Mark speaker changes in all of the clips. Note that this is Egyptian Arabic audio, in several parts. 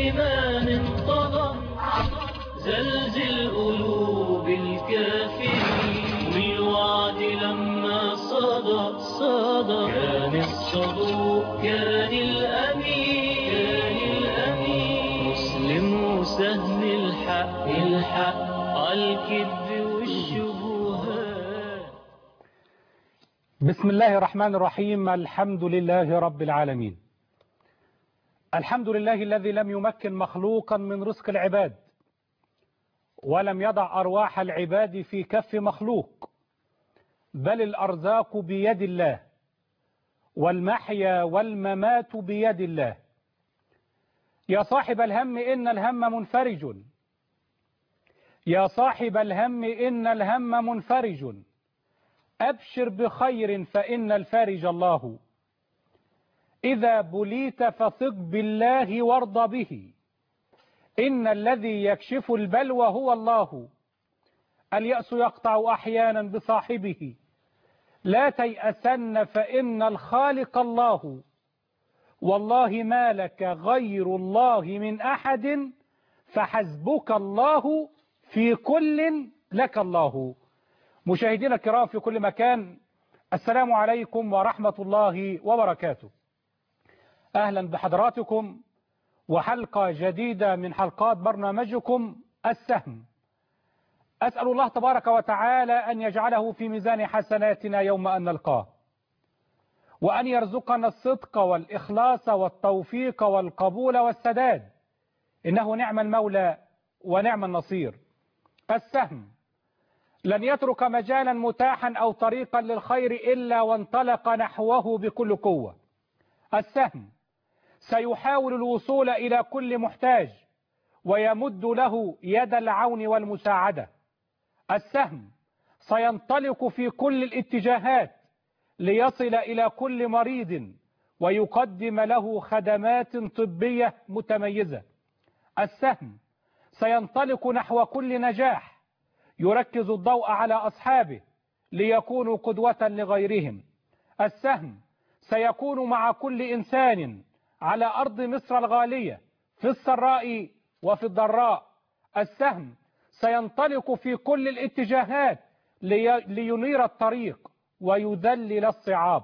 Speaker 1: الإيمان انطلق زلزل قلوب الكافرين والوعد لما صدى صدى كان الصدوق كان الأمين كان الأمين مسلم وسهم الحق الحق الكذب والشبهات
Speaker 2: بسم الله الرحمن الرحيم الحمد لله رب العالمين الحمد لله الذي لم يمكن مخلوقا من رزق العباد ولم يضع أرواح العباد في كف مخلوق بل الأرزاق بيد الله والمحيا والممات بيد الله يا صاحب الهم إن الهم منفرج يا صاحب الهم إن الهم منفرج أبشر بخير فإن الفارج الله إذا بليت فثق بالله وارض به إن الذي يكشف البلوى هو الله اليأس يقطع أحيانا بصاحبه لا تيأسن فإن الخالق الله والله ما لك غير الله من أحد فحسبك الله في كل لك الله مشاهدينا الكرام في كل مكان السلام عليكم ورحمة الله وبركاته أهلا بحضراتكم وحلقة جديدة من حلقات برنامجكم السهم أسأل الله تبارك وتعالى أن يجعله في ميزان حسناتنا يوم أن نلقاه وأن يرزقنا الصدق والإخلاص والتوفيق والقبول والسداد إنه نعم المولى ونعم النصير السهم لن يترك مجالا متاحا أو طريقا للخير إلا وانطلق نحوه بكل قوة السهم سيحاول الوصول إلى كل محتاج ويمد له يد العون والمساعدة السهم سينطلق في كل الاتجاهات ليصل إلى كل مريض ويقدم له خدمات طبية متميزة السهم سينطلق نحو كل نجاح يركز الضوء على أصحابه ليكونوا قدوة لغيرهم السهم سيكون مع كل إنسان على أرض مصر الغالية في السراء وفي الضراء السهم سينطلق في كل الاتجاهات لي... لينير الطريق ويذلل الصعاب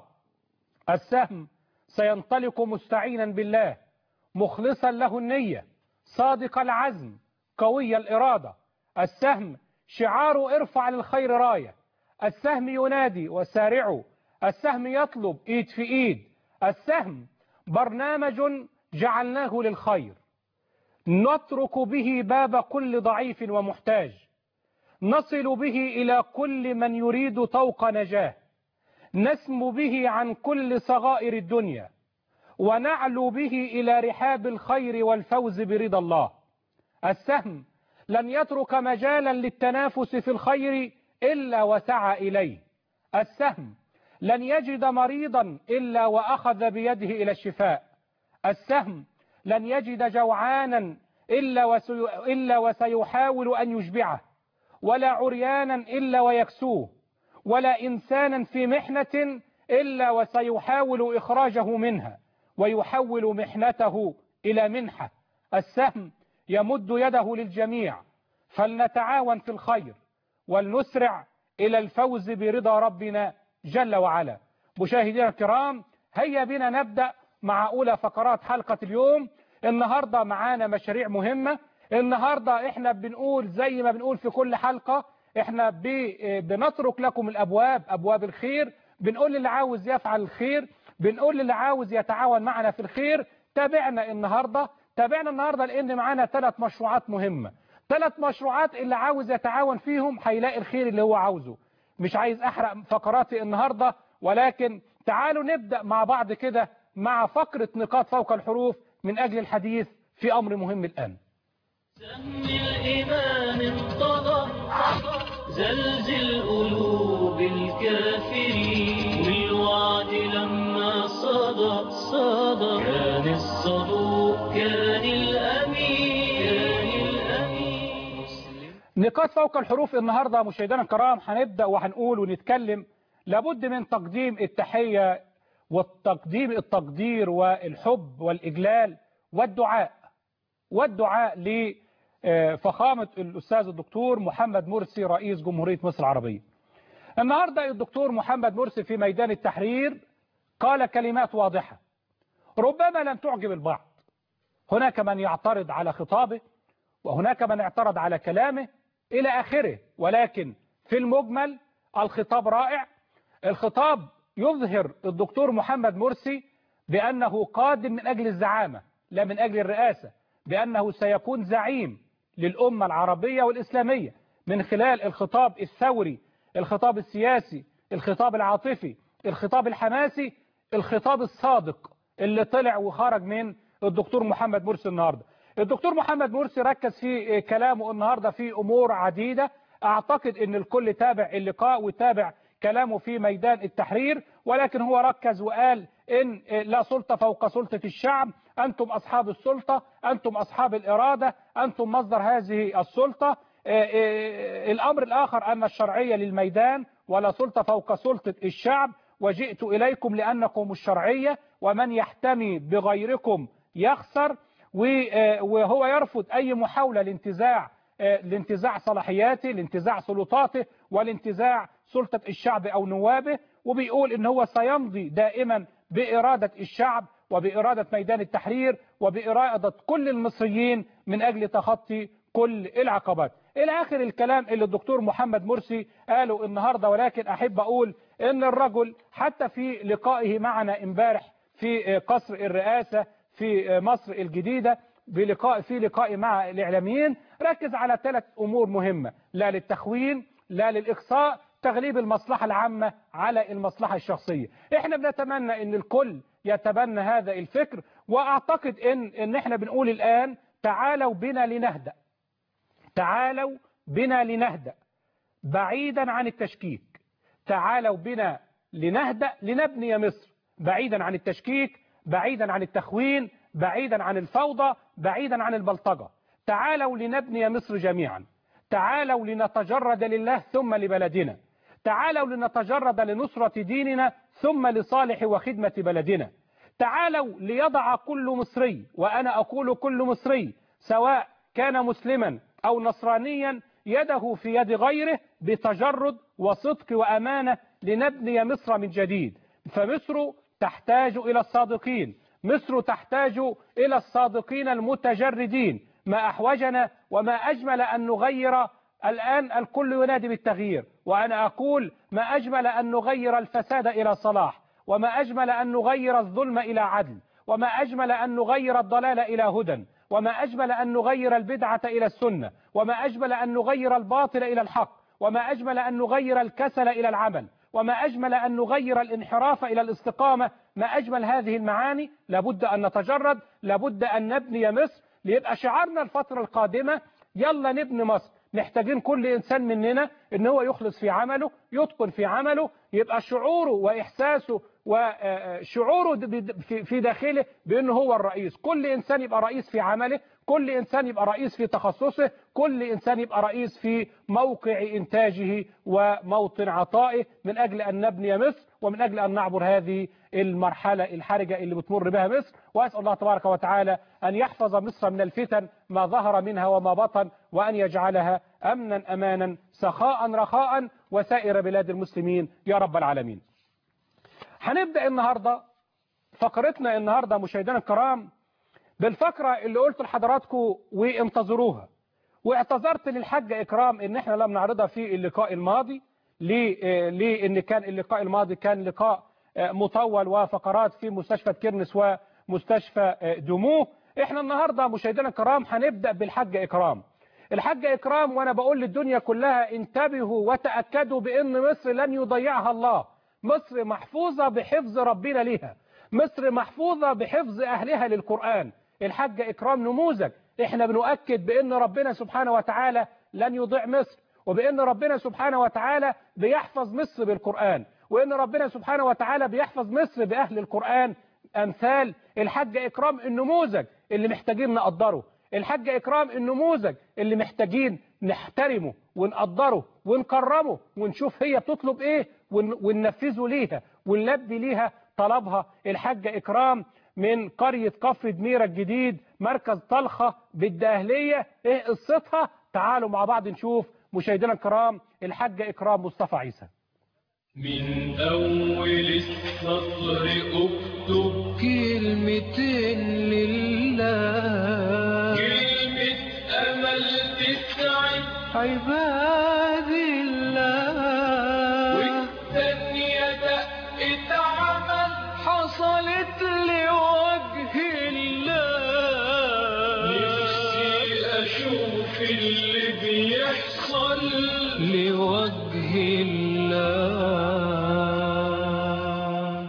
Speaker 2: السهم سينطلق مستعينا بالله مخلصا له النية صادق العزم قوي الإرادة السهم شعار ارفع للخير راية السهم ينادي وسارعوا السهم يطلب ايد في ايد السهم برنامج جعلناه للخير نترك به باب كل ضعيف ومحتاج نصل به إلى كل من يريد طوق نجاه نسم به عن كل صغائر الدنيا ونعلو به إلى رحاب الخير والفوز برضا الله السهم لن يترك مجالا للتنافس في الخير إلا وسعى إليه السهم لن يجد مريضا إلا وأخذ بيده إلى الشفاء السهم لن يجد جوعانا إلا, وسي... إلا وسيحاول أن يشبعه ولا عريانا إلا ويكسوه ولا إنسانا في محنة إلا وسيحاول إخراجه منها ويحول محنته إلى منحة السهم يمد يده للجميع فلنتعاون في الخير ولنسرع إلى الفوز برضا ربنا جل وعلا مشاهدينا الكرام هيا بنا نبدأ مع أولى فقرات حلقة اليوم النهاردة معانا مشاريع مهمة النهاردة احنا بنقول زي ما بنقول في كل حلقة احنا بنترك لكم الأبواب أبواب الخير بنقول للي عاوز يفعل الخير بنقول للي عاوز يتعاون معنا في الخير تابعنا النهاردة تابعنا النهاردة لأن معانا ثلاث مشروعات مهمة ثلاث مشروعات اللي عاوز يتعاون فيهم هيلاقي الخير اللي هو عاوزه مش عايز أحرق فقراتي النهاردة ولكن تعالوا نبدأ مع بعض كده مع فقرة نقاط فوق الحروف من أجل الحديث في أمر مهم الآن
Speaker 1: سهم الإيمان انطلق زلزل قلوب الكافرين والوعد لما صدى صدى كان الصدوق كان الأمين كان الأمين مسلم
Speaker 2: نقاط فوق الحروف النهاردة مشاهدينا الكرام هنبدأ وهنقول ونتكلم لابد من تقديم التحية والتقديم التقدير والحب والإجلال والدعاء والدعاء لفخامة الأستاذ الدكتور محمد مرسي رئيس جمهورية مصر العربية النهاردة الدكتور محمد مرسي في ميدان التحرير قال كلمات واضحة ربما لم تعجب البعض هناك من يعترض على خطابه وهناك من اعترض على كلامه إلى آخره ولكن في المجمل الخطاب رائع الخطاب يظهر الدكتور محمد مرسي بأنه قادم من أجل الزعامة لا من أجل الرئاسة بأنه سيكون زعيم للأمة العربية والإسلامية من خلال الخطاب الثوري الخطاب السياسي الخطاب العاطفي الخطاب الحماسي الخطاب الصادق اللي طلع وخرج من الدكتور محمد مرسي النهاردة الدكتور محمد مرسي ركز في كلامه النهاردة في أمور عديدة أعتقد أن الكل تابع اللقاء وتابع كلامه في ميدان التحرير ولكن هو ركز وقال إن لا سلطة فوق سلطة الشعب أنتم أصحاب السلطة أنتم أصحاب الإرادة أنتم مصدر هذه السلطة الأمر الآخر أن الشرعية للميدان ولا سلطة فوق سلطة الشعب وجئت إليكم لأنكم الشرعية ومن يحتمي بغيركم يخسر وهو يرفض أي محاولة لانتزاع لانتزاع صلاحياته لانتزاع سلطاته والانتزاع سلطة الشعب أو نوابه وبيقول إن هو سيمضي دائما بإرادة الشعب وبإرادة ميدان التحرير وبإرادة كل المصريين من أجل تخطي كل العقبات إلى آخر الكلام اللي الدكتور محمد مرسي قاله النهاردة ولكن أحب أقول إن الرجل حتى في لقائه معنا امبارح في قصر الرئاسة في مصر الجديدة بلقاء في لقاء مع الإعلاميين ركز على ثلاث أمور مهمة لا للتخوين لا للإقصاء تغليب المصلحة العامة على المصلحة الشخصية احنا بنتمنى ان الكل يتبنى هذا الفكر واعتقد ان, إن احنا بنقول الآن تعالوا بنا لنهدأ تعالوا بنا لنهدأ بعيدا عن التشكيك تعالوا بنا لنهدأ لنبني مصر بعيدا عن التشكيك بعيدا عن التخوين بعيدا عن الفوضى بعيدا عن البلطجة تعالوا لنبني مصر جميعا تعالوا لنتجرد لله ثم لبلدنا تعالوا لنتجرد لنصرة ديننا ثم لصالح وخدمة بلدنا تعالوا ليضع كل مصري وأنا أقول كل مصري سواء كان مسلما أو نصرانيا يده في يد غيره بتجرد وصدق وأمانة لنبني مصر من جديد فمصر تحتاج إلى الصادقين مصر تحتاج إلى الصادقين المتجردين ما أحوجنا وما أجمل أن نغير الآن الكل ينادي بالتغيير وأنا أقول ما أجمل أن نغير الفساد إلى صلاح وما أجمل أن نغير الظلم إلى عدل وما أجمل أن نغير الضلال إلى هدى وما أجمل أن نغير البدعة إلى السنة وما أجمل أن نغير الباطل إلى الحق وما أجمل أن نغير الكسل إلى العمل وما أجمل أن نغير الانحراف إلى الاستقامة ما أجمل هذه المعاني لابد أن نتجرد لابد أن نبني مصر ليبقى شعارنا الفترة القادمة يلا نبني مصر محتاجين كل إنسان مننا ان هو يخلص في عمله يتقن في عمله يبقى شعوره وإحساسه وشعوره في داخله بأنه هو الرئيس كل إنسان يبقى رئيس في عمله كل إنسان يبقى رئيس في تخصصه كل إنسان يبقى رئيس في موقع إنتاجه وموطن عطائه من أجل أن نبني مصر ومن أجل أن نعبر هذه المرحلة الحرجة اللي بتمر بها مصر وأسأل الله تبارك وتعالى أن يحفظ مصر من الفتن ما ظهر منها وما بطن وأن يجعلها أمنا أمانا سخاء رخاء وسائر بلاد المسلمين يا رب العالمين هنبدأ النهاردة فقرتنا النهاردة مشاهدينا الكرام بالفقرة اللي قلت لحضراتكم وانتظروها واعتذرت للحاج إكرام ان احنا لم نعرضها في اللقاء الماضي ليه لان كان اللقاء الماضي كان لقاء مطول وفقرات في مستشفى كيرنس ومستشفى دموه احنا النهاردة مشاهدينا الكرام هنبدأ بالحاج إكرام الحاج إكرام وأنا بقول للدنيا كلها انتبهوا وتأكدوا بأن مصر لن يضيعها الله مصر محفوظة بحفظ ربنا لها مصر محفوظة بحفظ أهلها للقرآن الحاج إكرام نموذج احنا بنؤكد بأن ربنا سبحانه وتعالى لن يضيع مصر وبأن ربنا سبحانه وتعالى بيحفظ مصر بالقرآن وأن ربنا سبحانه وتعالى بيحفظ مصر بأهل القرآن أمثال الحاج إكرام النموذج اللي محتاجين نقدره الحاج إكرام النموذج اللي محتاجين نحترمه ونقدره ونكرمه ونشوف هي بتطلب ايه وننفذه ليها ونلبي ليها طلبها الحاج إكرام من قرية كفر دميرة الجديد مركز طلخة بالدهلية ايه قصتها تعالوا مع بعض نشوف مشاهدينا الكرام الحاجة إكرام مصطفى عيسى
Speaker 1: من أول السطر أكتب
Speaker 3: كلمتين لله
Speaker 1: كلمة أمل تسعد
Speaker 3: عباد الله
Speaker 1: والثانية دقة عمل
Speaker 3: حصلت لوجه الله
Speaker 1: نفسي أشوف اللي بيحصل
Speaker 3: لوجه الله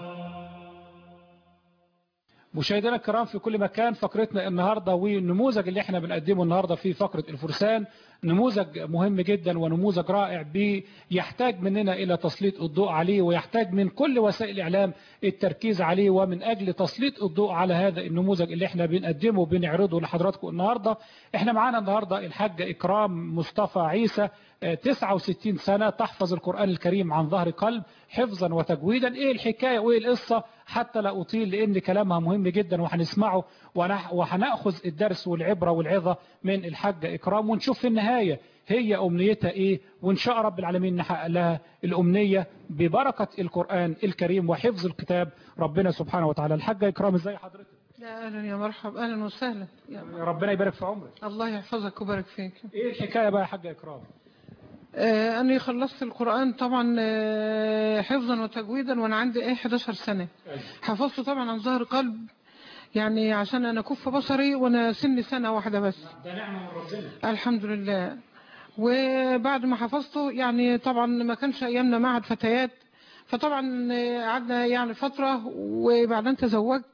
Speaker 2: مشاهدينا الكرام في كل مكان فقرتنا النهاردة والنموذج اللي احنا بنقدمه النهاردة في فقرة الفرسان نموذج مهم جدا ونموذج رائع بيحتاج مننا إلى تسليط الضوء عليه ويحتاج من كل وسائل الإعلام التركيز عليه ومن أجل تسليط الضوء على هذا النموذج اللي احنا بنقدمه وبنعرضه لحضراتكم النهاردة احنا معانا النهاردة الحاجة إكرام مصطفى عيسى 69 سنة تحفظ القرآن الكريم عن ظهر قلب حفظا وتجويدا ايه الحكاية وايه القصة حتى لا أطيل لأن كلامها مهم جدا وهنسمعه وهنأخذ الدرس والعبرة والعظة من الحاجة إكرام ونشوف في النهاية هي أمنيتها إيه وإن شاء رب العالمين نحقق لها الأمنية ببركة القرآن الكريم وحفظ الكتاب ربنا سبحانه وتعالى الحاجة إكرام إزاي حضرتك
Speaker 4: يا أهلا يا مرحب أهلا وسهلا يا
Speaker 2: ربنا يبارك في عمرك
Speaker 4: الله يحفظك ويبارك فيك
Speaker 2: إيه الحكاية بقى يا حاجة إكرام
Speaker 4: آه أنا خلصت القرآن طبعا آه حفظا وتجويدا وأنا عندي إيه 11 سنة حفظته طبعا عن ظهر قلب يعني عشان أنا كف بصري وأنا سني سنة واحدة بس
Speaker 2: ده نعمة من ربنا
Speaker 4: الحمد لله وبعد ما حفظته يعني طبعا ما كانش أيامنا معهد فتيات فطبعا آه، قعدنا يعني فترة وبعدين تزوجت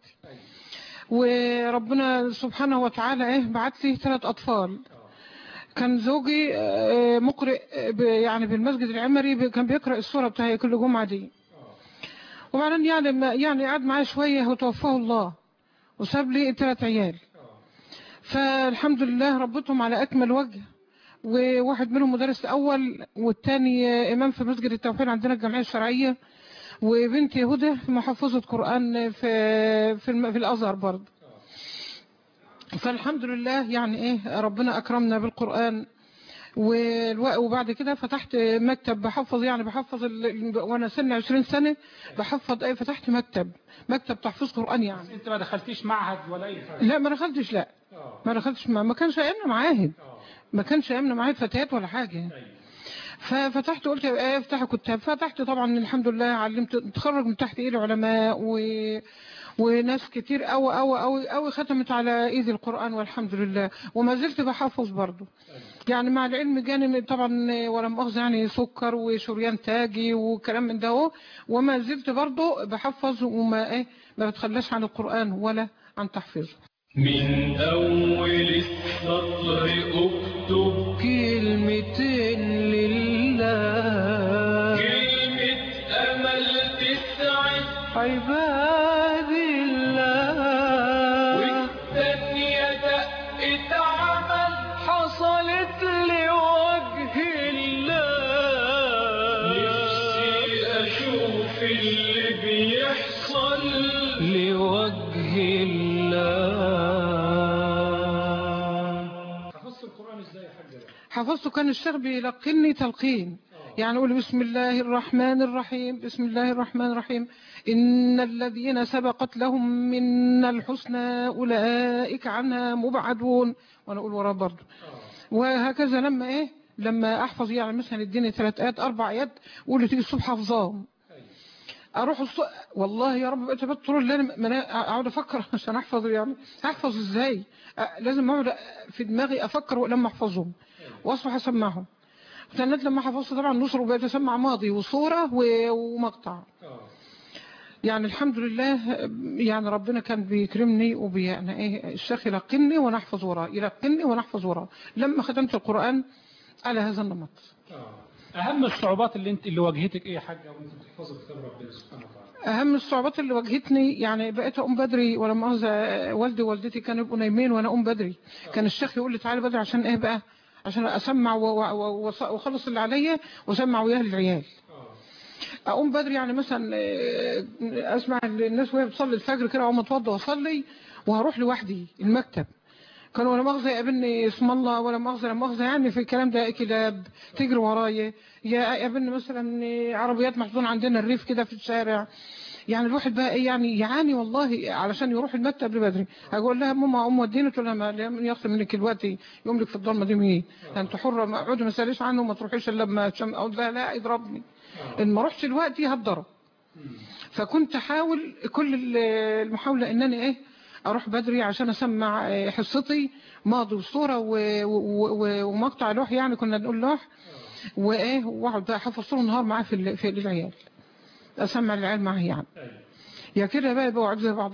Speaker 4: وربنا سبحانه وتعالى ايه بعت لي ثلاث اطفال كان زوجي آه، مقرئ آه، ب- يعني بالمسجد العمري ب- كان بيقرأ السورة بتاعي كل جمعة دي وبعدين يعني ما- يعني قعد معايا شوية وتوفاه الله وساب لي ثلاث عيال فالحمد لله ربيتهم على أكمل وجه وواحد منهم مدرس أول والتاني آه، إمام في مسجد التوحيد عندنا الجمعية الشرعية وبنتي هدى محفظة قرآن في في, الم- في الأزهر برضه فالحمد لله يعني ايه ربنا اكرمنا بالقرآن والو- وبعد كده فتحت مكتب بحفظ يعني بحفظ ال- ال- وانا سن 20 سنة بحفظ ايه فتحت مكتب مكتب تحفيظ قرآن يعني
Speaker 2: انت ما دخلتيش معهد ولا اي حاجة
Speaker 4: لا ما دخلتش لا ما دخلتش ما, ما كانش ايامنا معاهد ما كانش ايامنا معاهد فتيات ولا حاجة ففتحت قلت ايه افتح كتاب فتحت طبعا الحمد لله علمت تخرج من تحت ايد علماء و وناس كتير قوي قوي قوي قوي ختمت على ايد القرآن والحمد لله وما زلت بحفظ برضه يعني مع العلم جاني طبعا ولا مؤاخذة يعني سكر وشريان تاجي وكلام من ده اهو وما زلت برضه بحفظ وما ايه ما بتخلاش عن القرآن ولا عن تحفيظه
Speaker 1: من أول السطر أكتب
Speaker 3: كلمتين لله
Speaker 1: كلمة أمل تسعد
Speaker 3: عباد الله
Speaker 1: والثانية دقة عمل
Speaker 3: حصلت لوجه الله
Speaker 1: نفسي أشوف اللي بيحصل
Speaker 3: لوجه الله
Speaker 2: حفظت القرآن ازاي يا حاجة
Speaker 4: حفظته كان الشيخ بيلقني تلقين يعني أقول بسم الله الرحمن الرحيم بسم الله الرحمن الرحيم إن الذين سبقت لهم من الحسنى أولئك عنها مبعدون وأنا أقول وراه برضه وهكذا لما إيه لما أحفظ يعني مثلا اديني ثلاث آيات أربع آيات وقول لي تيجي الصبح حافظاهم اروح الص... والله يا رب بقيت طول الليل ما أنا اقعد افكر عشان احفظ يعني هحفظ ازاي أ- لازم اقعد في دماغي افكر لما احفظهم واصبح اسمعهم استنيت لما حفظت طبعا نصر وبقيت اسمع ماضي وصوره و... ومقطع يعني الحمد لله يعني ربنا كان بيكرمني وبي يعني ايه الشيخ يلقني وانا احفظ وراه يلقني وانا احفظ وراه لما ختمت القران على هذا النمط
Speaker 2: اهم الصعوبات اللي انت اللي واجهتك ايه يا حاجة وانت بتحفظي كتاب ربنا سبحانه وتعالى
Speaker 4: أهم الصعوبات اللي واجهتني يعني بقيت أقوم بدري ولا مؤاخذة والدي ووالدتي كانوا يبقوا نايمين وأنا أقوم بدري كان الشيخ يقول لي تعالى بدري عشان إيه بقى عشان أسمع و- و- و- وأخلص اللي عليا وأسمع وياه العيال اقوم بدري يعني مثلا آه، اسمع الناس وهي بتصلي الفجر كده اقوم اتوضى واصلي وهروح لوحدي المكتب كانوا ولا مؤاخذة يقابلني اسم الله ولا مؤاخذة لا مؤاخذة يعني في الكلام ده كلاب تجري ورايا يا يقابلني مثلا عربيات محزون عندنا الريف كده في الشارع يعني الواحد بقى ايه يعني يعاني والله علشان يروح المكتب بدري اقول لها ماما ام وديني تقول لها ما لا من ياخذ منك الوقت يوم لك في الضلمه دي مين انت حره ما اقعدي ما تساليش عنه وما تروحيش الا لما تشم اقول لها لا يضربني ان ما رحتش دلوقتي هتضرب فكنت احاول كل ال- المحاوله ان انا ايه اروح بدري عشان اسمع آه، حصتي ماضي وصوره و- و- و- ومقطع لوح يعني كنا نقول لوح وايه واقعد بقى احفظ طول النهار معاه في ال- في العيال اسمع العيال معاه يعني يا كده بقى يبقوا زي بعض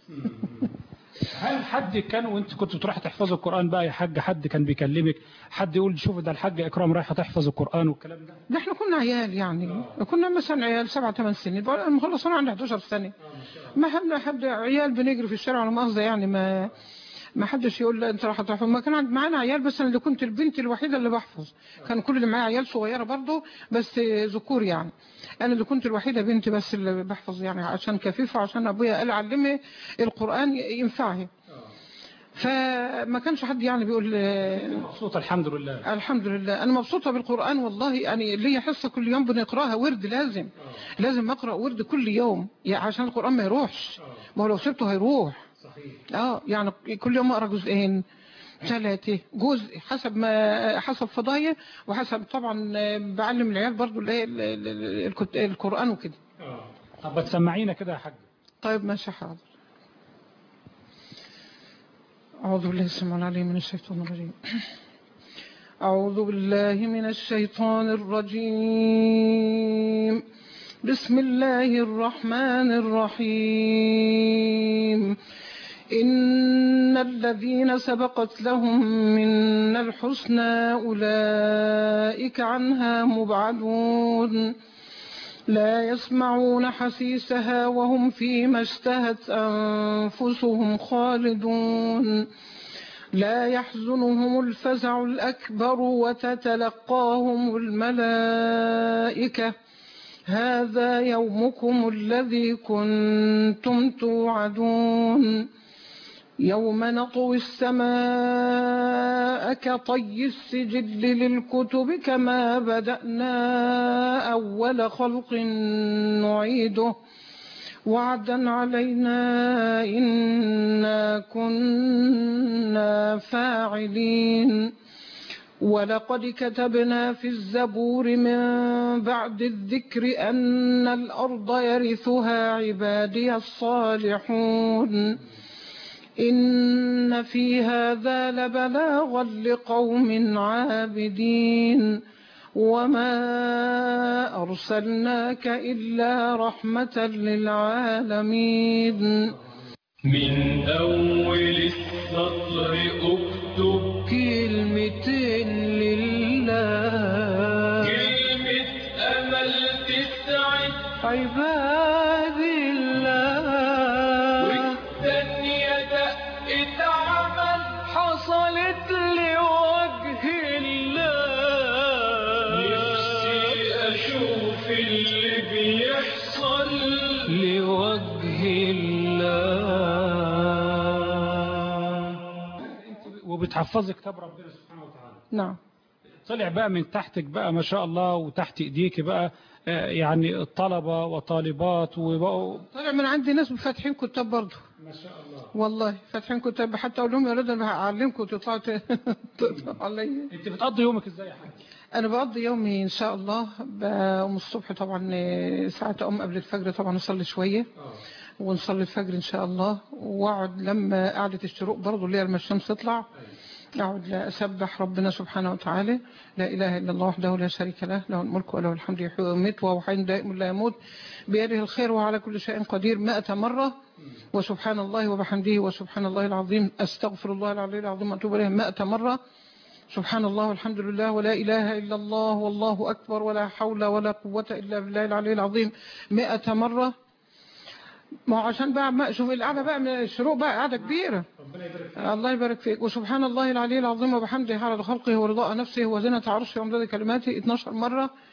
Speaker 2: هل حد كان وانت كنت بتروح تحفظ القرآن بقى يا حاج حد كان بيكلمك حد يقول شوف ده الحاج إكرام رايحة تحفظ القرآن والكلام ده
Speaker 4: ده احنا كنا عيال يعني كنا مثلا عيال سبعة ثمان سنين بقى انا مخلص انا عندي 11 سنه ما حد حد عيال بنجري في الشارع ولا مؤاخذه يعني ما ما حدش يقول لا انت راح تحفظ ما كان عند- معانا عيال بس انا اللي كنت البنت الوحيده اللي بحفظ كان كل اللي معايا عيال صغيره برضه بس ذكور يعني انا اللي كنت الوحيده بنت بس اللي بحفظ يعني عشان كفيفه عشان ابويا قال علمي القران ينفعه فما كانش حد يعني بيقول آه،
Speaker 2: مبسوطة الحمد لله
Speaker 4: الحمد لله أنا مبسوطة بالقرآن والله يعني ليا حصة كل يوم بنقراها ورد لازم لازم أقرأ ورد كل يوم يعني عشان القرآن ما يروحش ما هو لو سبته هيروح
Speaker 2: صحيح
Speaker 4: اه يعني كل يوم أقرأ جزئين ثلاثة جزء حسب ما حسب فضايا وحسب طبعا آه، بعلم العيال برضو اللي هي ال- ال- ال- الكت- القرآن وكده
Speaker 2: طب بتسمعينا كده يا حاج
Speaker 4: طيب ماشي حاضر أعوذ بالله السميع العليم من الشيطان الرجيم أعوذ بالله من الشيطان الرجيم بسم الله الرحمن الرحيم إن الذين سبقت لهم من الحسنى أولئك عنها مبعدون لا يسمعون حسيسها وهم فيما اشتهت أنفسهم خالدون لا يحزنهم الفزع الأكبر وتتلقاهم الملائكة هذا يومكم الذي كنتم توعدون يوم نطوي السماء كطي السجل للكتب كما بدأنا أول خلق نعيده وعدا علينا إنا كنا فاعلين ولقد كتبنا في الزبور من بعد الذكر أن الأرض يرثها عبادي الصالحون إن في هذا لبلاغا لقوم عابدين وما أرسلناك إلا رحمة للعالمين
Speaker 1: من أول السطر اكتب
Speaker 3: كلمتين لله
Speaker 1: كلمة أمل تسعد
Speaker 3: عباد الله
Speaker 1: والتانية دقة عمل
Speaker 3: حصلت لوجه
Speaker 1: نفسي
Speaker 3: الله
Speaker 1: أشوف اللي بيحصل
Speaker 3: لوجه الله
Speaker 2: وبتحفظي كتاب ربنا سبحانه وتعالى
Speaker 4: نعم
Speaker 2: طلع بقى من تحتك بقى ما شاء الله وتحت ايديك بقى آه، يعني الطلبة وطالبات وبقوا
Speaker 4: طلع من عندي ناس فاتحين كتاب برضه
Speaker 2: ما شاء الله
Speaker 4: والله فاتحين كتاب حتى أقول لهم يا رضا أنا هعلمكم تطلعوا ت- تقطعوا عليا
Speaker 2: انت بتقضي يومك ازاي يا حاج
Speaker 4: أنا بقضي يومي إن شاء الله بقوم الصبح طبعا آه، ساعة أقوم قبل الفجر طبعا أصلي شوية ونصلي الفجر إن شاء الله وأقعد لما قعدة الشروق برضه اللي هي لما الشمس تطلع أقعد لا أسبح ربنا سبحانه وتعالى لا إله إلا الله وحده لا شريك له له الملك وله الحمد يحيي ويميت وهو حي دائم لا يموت بيده الخير وعلى كل شيء قدير مائة مرة وسبحان الله وبحمده وسبحان الله العظيم أستغفر الله العلي العظيم وأتوب إليه مائة مرة سبحان الله والحمد لله ولا إله إلا الله والله أكبر ولا حول ولا قوة إلا بالله العلي العظيم مائة مرة ما هو عشان بقى ما شوف القعدة بقى من الشروق بقى قعدة كبيرة الله يبارك فيك وسبحان الله العلي العظيم وبحمده على خلقه ورضاء نفسه وزنة عرشه ومداد كلماته 12 مرة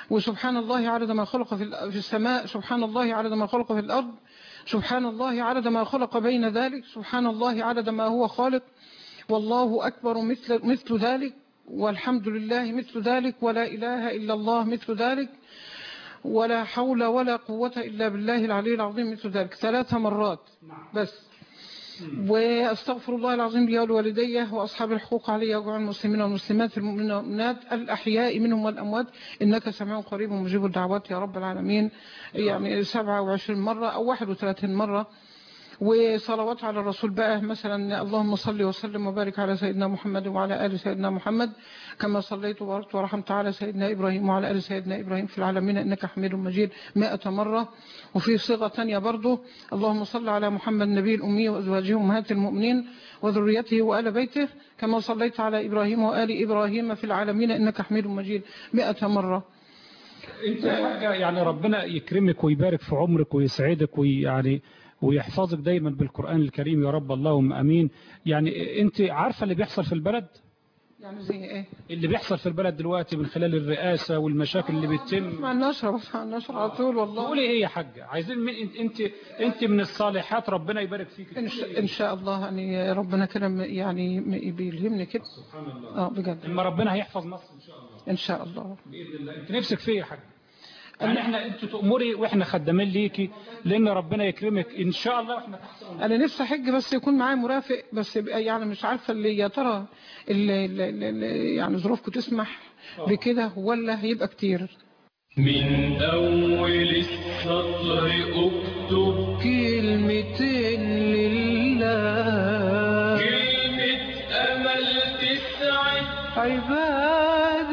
Speaker 4: وسبحان الله عدد ما خلق في ال- في السماء سبحان الله عدد ما خلق في الأرض سبحان الله عدد ما خلق بين ذلك سبحان الله عدد ما هو خالق والله أكبر مثل, مثل ذلك والحمد لله مثل ذلك ولا إله إلا الله مثل ذلك ولا حول ولا قوة إلا بالله العلي العظيم مثل ذلك ثلاث مرات بس واستغفر الله العظيم لي ولوالدي واصحاب الحقوق علي وجميع المسلمين والمسلمات المؤمنين والمؤمنات الاحياء منهم والاموات انك سميع قريب مجيب الدعوات يا رب العالمين يعني 27 مره او 31 مره وصلوات على الرسول بقى مثلا اللهم صل وسلم وبارك على سيدنا محمد وعلى ال سيدنا محمد كما صليت وباركت ورحمت على سيدنا ابراهيم وعلى ال سيدنا ابراهيم في العالمين انك حميد مجيد 100 مره وفي صيغه ثانيه برضه اللهم صل على محمد النبي الامي وازواجه امهات المؤمنين وذريته وال بيته كما صليت على ابراهيم وال ابراهيم في العالمين انك حميد مجيد 100 مره
Speaker 2: انت حاجة يعني ربنا يكرمك ويبارك في عمرك ويسعدك ويعني ويحفظك دايما بالقرآن الكريم يا رب اللهم امين يعني انت عارفة اللي بيحصل في البلد
Speaker 4: يعني زي ايه
Speaker 2: اللي بيحصل في البلد دلوقتي من خلال الرئاسة والمشاكل اللي بتتم
Speaker 4: مع النشره بس مع النشره على طول والله
Speaker 2: تقولي ايه يا حاجة عايزين من انت انت انت من الصالحات ربنا يبارك فيك
Speaker 4: إن شاء, إن شاء الله يعني ربنا كده م- يعني م- بيلهمني كده
Speaker 2: سبحان الله
Speaker 4: اه بجد
Speaker 2: اما ربنا هيحفظ مصر ان شاء الله
Speaker 4: إن شاء الله
Speaker 2: باذن الله انت نفسك فيه يا حاج يعني احنا انت تأمري واحنا خدامين ليكي لان ربنا يكرمك ان شاء الله واحنا تحت امرك
Speaker 4: أنا نفسي أحج بس يكون معايا مرافق بس يبقى يعني مش عارفة اللي يا ترى اللي اللي اللي يعني ظروفكم تسمح بكده ولا هيبقى كتير
Speaker 1: من أول السطر اكتب
Speaker 3: كلمتين لله
Speaker 1: كلمة أمل تسعد
Speaker 3: عباد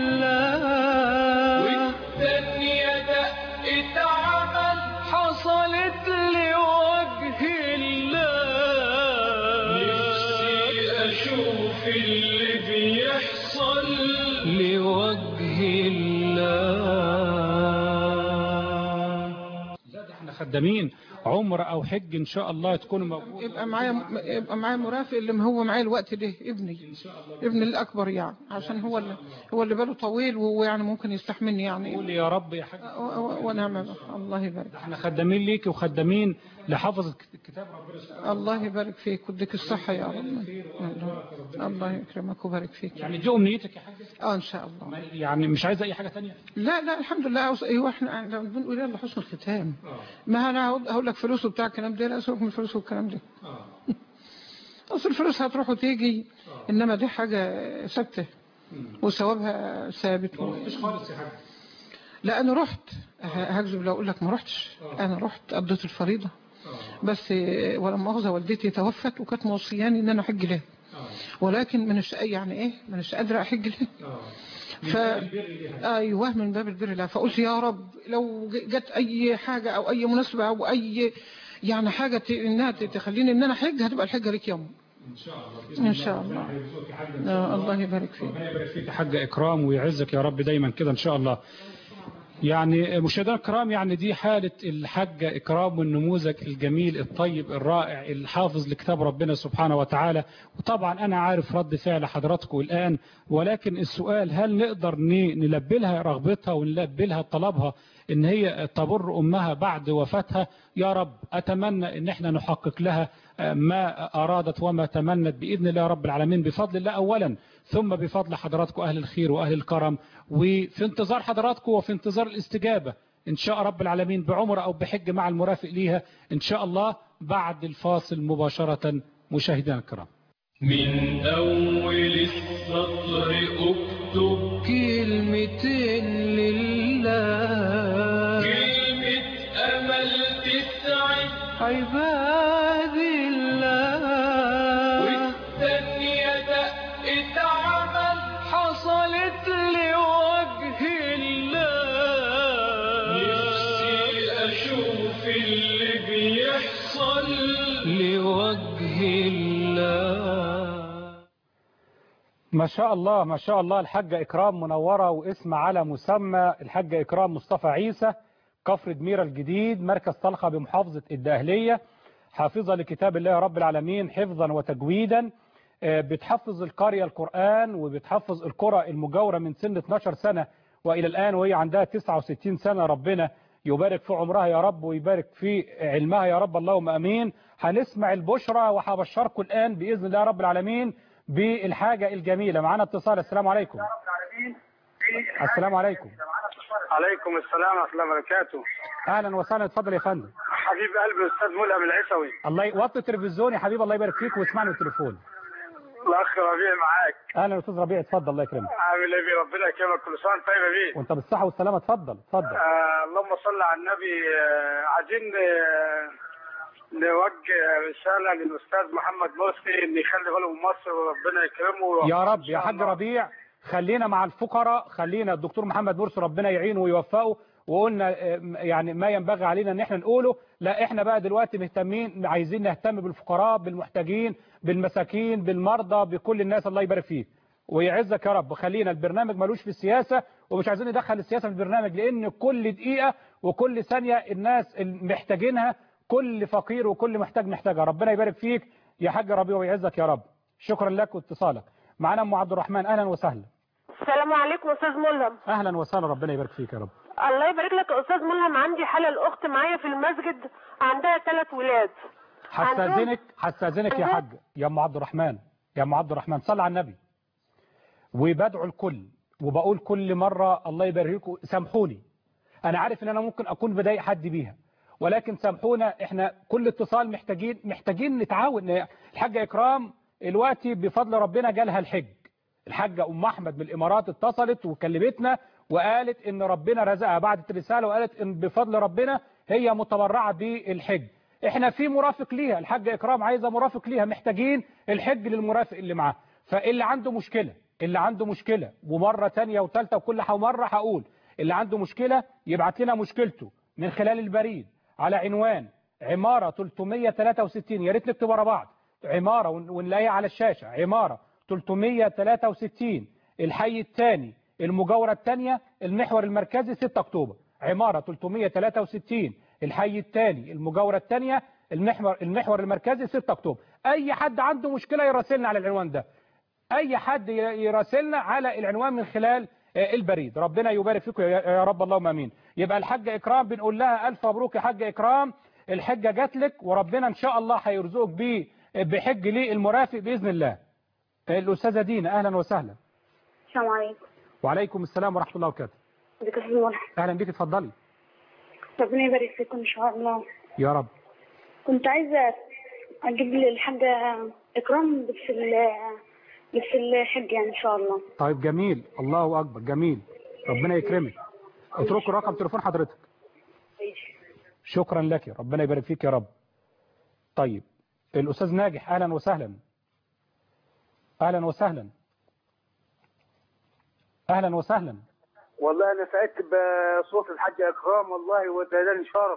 Speaker 3: الله
Speaker 1: والثانية دقة عمل
Speaker 3: حصلت لوجه الله
Speaker 1: نفسي أشوف اللي بيحصل
Speaker 3: لوجه الله
Speaker 2: لا ده احنا خدامين عمر او حج ان شاء الله تكونوا موجود
Speaker 4: يبقى معايا يبقى معايا مرافق اللي هو معايا الوقت ده ابني ابني الأكبر يعني عشان هو اللي هو اللي باله طويل ويعني ممكن يستحملني يعني
Speaker 2: قول يا رب يا حاج
Speaker 4: و- و- ونعم بالله. الله يبارك
Speaker 2: احنا خدامين ليكي وخدامين لحفظ كتاب ربنا سبحانه
Speaker 4: الله يبارك فيك وديك الصحة يا رب الله, الله يكرمك ويبارك فيك
Speaker 2: يعني دي امنيتك يا حاج
Speaker 4: اه ان شاء الله
Speaker 2: يعني مش عايز اي حاجه تانية
Speaker 4: لا لا الحمد لله أوص... ايوه احنا لما بنقول يلا حسن الختام ما انا هقول- هقول لك فلوس وبتاع الكلام ده لا سيبك من الفلوس والكلام ده اصل الفلوس هتروح وتيجي انما دي حاجه ثابته وثوابها ثابت و...
Speaker 2: مش خالص يا حاج
Speaker 4: لا انا رحت ه- هكذب لو اقول لك ما رحتش انا رحت قضيت الفريضه بس آه، ولما مؤاخذه والدتي توفت وكانت موصياني ان انا احج لها ولكن من الش... يعني ايه من مش قادره احج لها ف... ايوه من باب البر لا فقلت يا رب لو ج- جت اي حاجه او اي مناسبه او اي يعني حاجه ت... انها ت- تخليني ان انا احج هتبقى الحجه ليك يوم
Speaker 2: ان شاء الله
Speaker 4: ان شاء الله آه الله يبارك فيك
Speaker 2: ربنا يبارك فيك يا حاج اكرام ويعزك يا رب دايما كده ان شاء الله يعني مشاهدينا الكرام يعني دي حالة الحاجة إكرام والنموذج الجميل الطيب الرائع الحافظ لكتاب ربنا سبحانه وتعالى وطبعا أنا عارف رد فعل حضراتكم الآن ولكن السؤال هل نقدر ن- نلبي لها رغبتها ونلبي لها طلبها إن هي تبر أمها بعد وفاتها يا رب أتمنى إن احنا نحقق لها ما أرادت وما تمنت بإذن الله رب العالمين بفضل الله أولا ثم بفضل حضراتكم أهل الخير وأهل الكرم وفي انتظار حضراتكم وفي انتظار الاستجابة إن شاء رب العالمين بعمر أو بحج مع المرافق ليها إن شاء الله بعد الفاصل مباشرة مشاهدينا الكرام
Speaker 1: من أول السطر اكتب
Speaker 3: كلمتين لله
Speaker 1: كلمة أمل تسعد
Speaker 3: عباد الله
Speaker 1: والثانية دقة عمل
Speaker 3: حصلت لوجه الله
Speaker 1: نفسي أشوف اللي بيحصل
Speaker 3: لوجه الله
Speaker 2: ما شاء الله ما شاء الله الحاجة إكرام منورة واسم على مسمى الحاجة إكرام مصطفى عيسى كفر دميرة الجديد مركز طلخة بمحافظة الدهلية حافظة لكتاب الله رب العالمين حفظا وتجويدا آه، بتحفظ القرية القرآن وبتحفظ القرى المجاورة من سن 12 سنة والى الان وهي عندها 69 سنه ربنا يبارك في عمرها يا رب ويبارك في علمها يا رب اللهم امين هنسمع البشرى وهبشركم الان باذن الله رب العالمين بالحاجه الجميله معانا اتصال السلام عليكم السلام عليكم
Speaker 5: عليكم السلام ورحمة الله وبركاته
Speaker 2: اهلا وسهلا اتفضل يا فندم
Speaker 5: حبيب قلبي الأستاذ ملهم العيسوي
Speaker 2: الله يوطي التلفزيون يا حبيبي الله يبارك فيك واسمعني بالتليفون
Speaker 5: الأخ ربيع معاك
Speaker 2: اهلا استاذ ربيع اتفضل الله يكرمك
Speaker 5: عامل ايه بيه ربنا يكرمك كل سنة وأنت طيب يا بيه
Speaker 2: وانت بالصحه والسلامه اتفضل اتفضل
Speaker 5: آه اللهم صل على النبي آه عايزين آه نوجه رسالة للأستاذ محمد مرسي إن يخلي باله من مصر وربنا يكرمه
Speaker 2: يا رب
Speaker 5: إن
Speaker 2: يا
Speaker 5: شاء
Speaker 2: حاج
Speaker 5: الله.
Speaker 2: ربيع خلينا مع الفقراء خلينا الدكتور محمد مرسي ربنا يعينه ويوفقه وقلنا آه، يعني ما ينبغي علينا ان احنا نقوله لا احنا بقى دلوقتي مهتمين عايزين نهتم بالفقراء بالمحتاجين بالمساكين بالمرضى بكل الناس الله يبارك فيك ويعزك يا رب خلينا البرنامج ملوش في السياسة ومش عايزين ندخل السياسة في البرنامج لان كل دقيقة وكل ثانية الناس محتاجينها كل فقير وكل محتاج محتاجها ربنا يبارك فيك يا حاج ربيع ويعزك يا رب شكرا لك واتصالك معنا ام عبد الرحمن اهلا وسهلا
Speaker 6: السلام عليكم استاذ ملهم
Speaker 2: اهلا وسهلا ربنا يبارك فيك يا رب
Speaker 6: الله يبارك لك يا استاذ ملهم عندي حاله الاخت معايا في المسجد عندها ثلاث ولاد
Speaker 2: هستاذنك هستاذنك يا
Speaker 6: عندهم-
Speaker 2: حاج يا ام عبد الرحمن يا ام عبد الرحمن صل على النبي وبدعو الكل وبقول كل مرة الله يبارك لكم سامحوني انا عارف ان انا ممكن اكون بضايق حد بيها ولكن سامحونا احنا كل اتصال محتاجين محتاجين نتعاون الحاجة اكرام دلوقتي بفضل ربنا جالها الحج الحاجة ام احمد من الامارات اتصلت وكلمتنا وقالت ان ربنا رزقها بعد الرسالة وقالت ان بفضل ربنا هي متبرعة بالحج احنا في مرافق ليها الحاجة اكرام عايزة مرافق ليها محتاجين الحج للمرافق اللي معاه فاللي عنده مشكلة اللي عنده مشكلة ومرة تانية وثالثة وكل ح- مرة هقول اللي عنده مشكلة يبعت لنا مشكلته من خلال البريد على عنوان عمارة 363 يا ريت نكتب ورا بعض عمارة ون- ونلاقيها على الشاشة عمارة 363 الحي الثاني المجاورة الثانية المحور المركزي 6 أكتوبر عمارة 363 الحي الثاني المجاورة الثانية المحور المحور المركزي 6 أكتوبر أي حد عنده مشكلة يراسلنا على العنوان ده اي حد ي- يراسلنا على العنوان من خلال آه، البريد ربنا يبارك فيكم يا يا رب اللهم امين يبقى الحاجه اكرام بنقول لها الف مبروك يا حاجه اكرام الحجه جات لك وربنا ان شاء الله هيرزقك بيه بحج ليه المرافق باذن الله آه، الاستاذه دينا اهلا وسهلا
Speaker 7: السلام عليكم
Speaker 2: وعليكم السلام ورحمه الله وبركاته
Speaker 7: ازيك يا سيدي
Speaker 2: اهلا بيك اتفضلي
Speaker 7: ربنا يبارك فيكم ان شاء الله
Speaker 2: يا رب
Speaker 7: كنت عايزه اجيب لي الحاجه اكرام بس ال- بس الحج يعني ان شاء الله
Speaker 2: طيب جميل الله اكبر جميل ربنا يكرمك اتركوا رقم تليفون حضرتك شكرا لك ربنا يبارك فيك يا رب طيب الأستاذ ناجح أهلا وسهلا أهلا وسهلا أهلا وسهلا
Speaker 5: والله أنا سعدت بصوت الحاج إكرام والله وتهداني شرف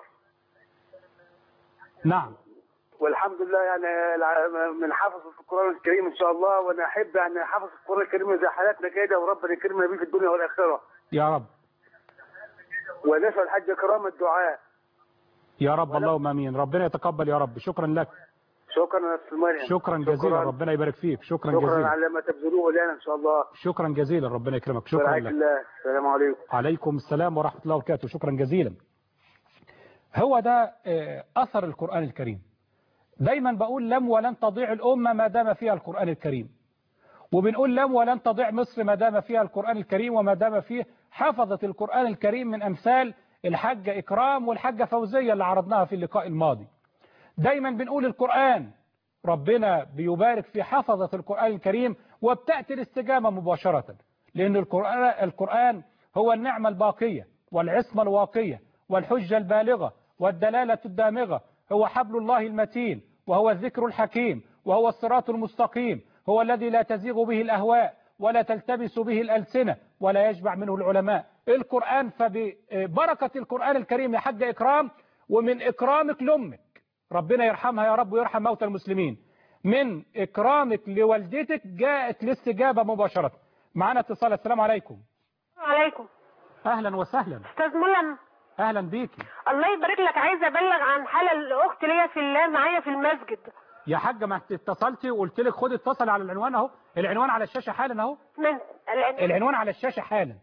Speaker 2: نعم
Speaker 5: والحمد لله يعني الع- من حافظ في القرآن الكريم إن شاء الله وأنا أحب يعني حافظ القرآن الكريم زي حالاتنا كده وربنا يكرمنا بيه في الدنيا والآخرة
Speaker 2: يا رب
Speaker 5: ونسأل الحاج إكرام الدعاء
Speaker 2: يا رب اللهم امين ربنا يتقبل يا رب شكرا لك
Speaker 5: شكرا يا أستاذ مريم
Speaker 2: شكرا جزيلا ربنا يبارك فيك شكرا
Speaker 5: شكرا
Speaker 2: جزيلا
Speaker 5: على ما تبذلوه لنا إن شاء الله
Speaker 2: شكرا جزيلا ربنا يكرمك شكرا
Speaker 5: برعاية
Speaker 2: لك
Speaker 5: الله السلام عليكم
Speaker 2: عليكم السلام ورحمة الله وبركاته شكرا جزيلا هو ده آه، أثر القرآن الكريم دايما بقول لم ولن تضيع الأمة ما دام فيها القرآن الكريم وبنقول لم ولن تضيع مصر ما دام فيها القرآن الكريم وما دام فيه حفظت القرآن الكريم من أمثال الحاجة إكرام والحاجة فوزية اللي عرضناها في اللقاء الماضي دايما بنقول القرآن ربنا بيبارك في حفظة القرآن الكريم وبتأتي الاستجابة مباشرة لأن القرآن, القرآن هو النعمة الباقية والعصمة الواقية والحجة البالغة والدلالة الدامغة هو حبل الله المتين وهو الذكر الحكيم وهو الصراط المستقيم هو الذي لا تزيغ به الأهواء ولا تلتبس به الألسنة ولا يشبع منه العلماء القرآن فببركة القرآن الكريم يا حاج إكرام ومن إكرامك لأمك ربنا يرحمها يا رب ويرحم موتى المسلمين من إكرامك لوالدتك جاءت الاستجابة مباشرة معنا اتصال السلام عليكم
Speaker 6: عليكم
Speaker 2: أهلا وسهلا
Speaker 6: استاذ ملهم
Speaker 2: أهلا بيكي
Speaker 6: الله يبارك لك عايزه ابلغ عن حاله الاخت ليا في الله معايا في المسجد
Speaker 2: يا حاجة ما اتصلتي وقلت لك خدي اتصل على العنوان اهو العنوان على الشاشة حالا اهو
Speaker 6: من العنوان
Speaker 2: العنوان على الشاشة حالا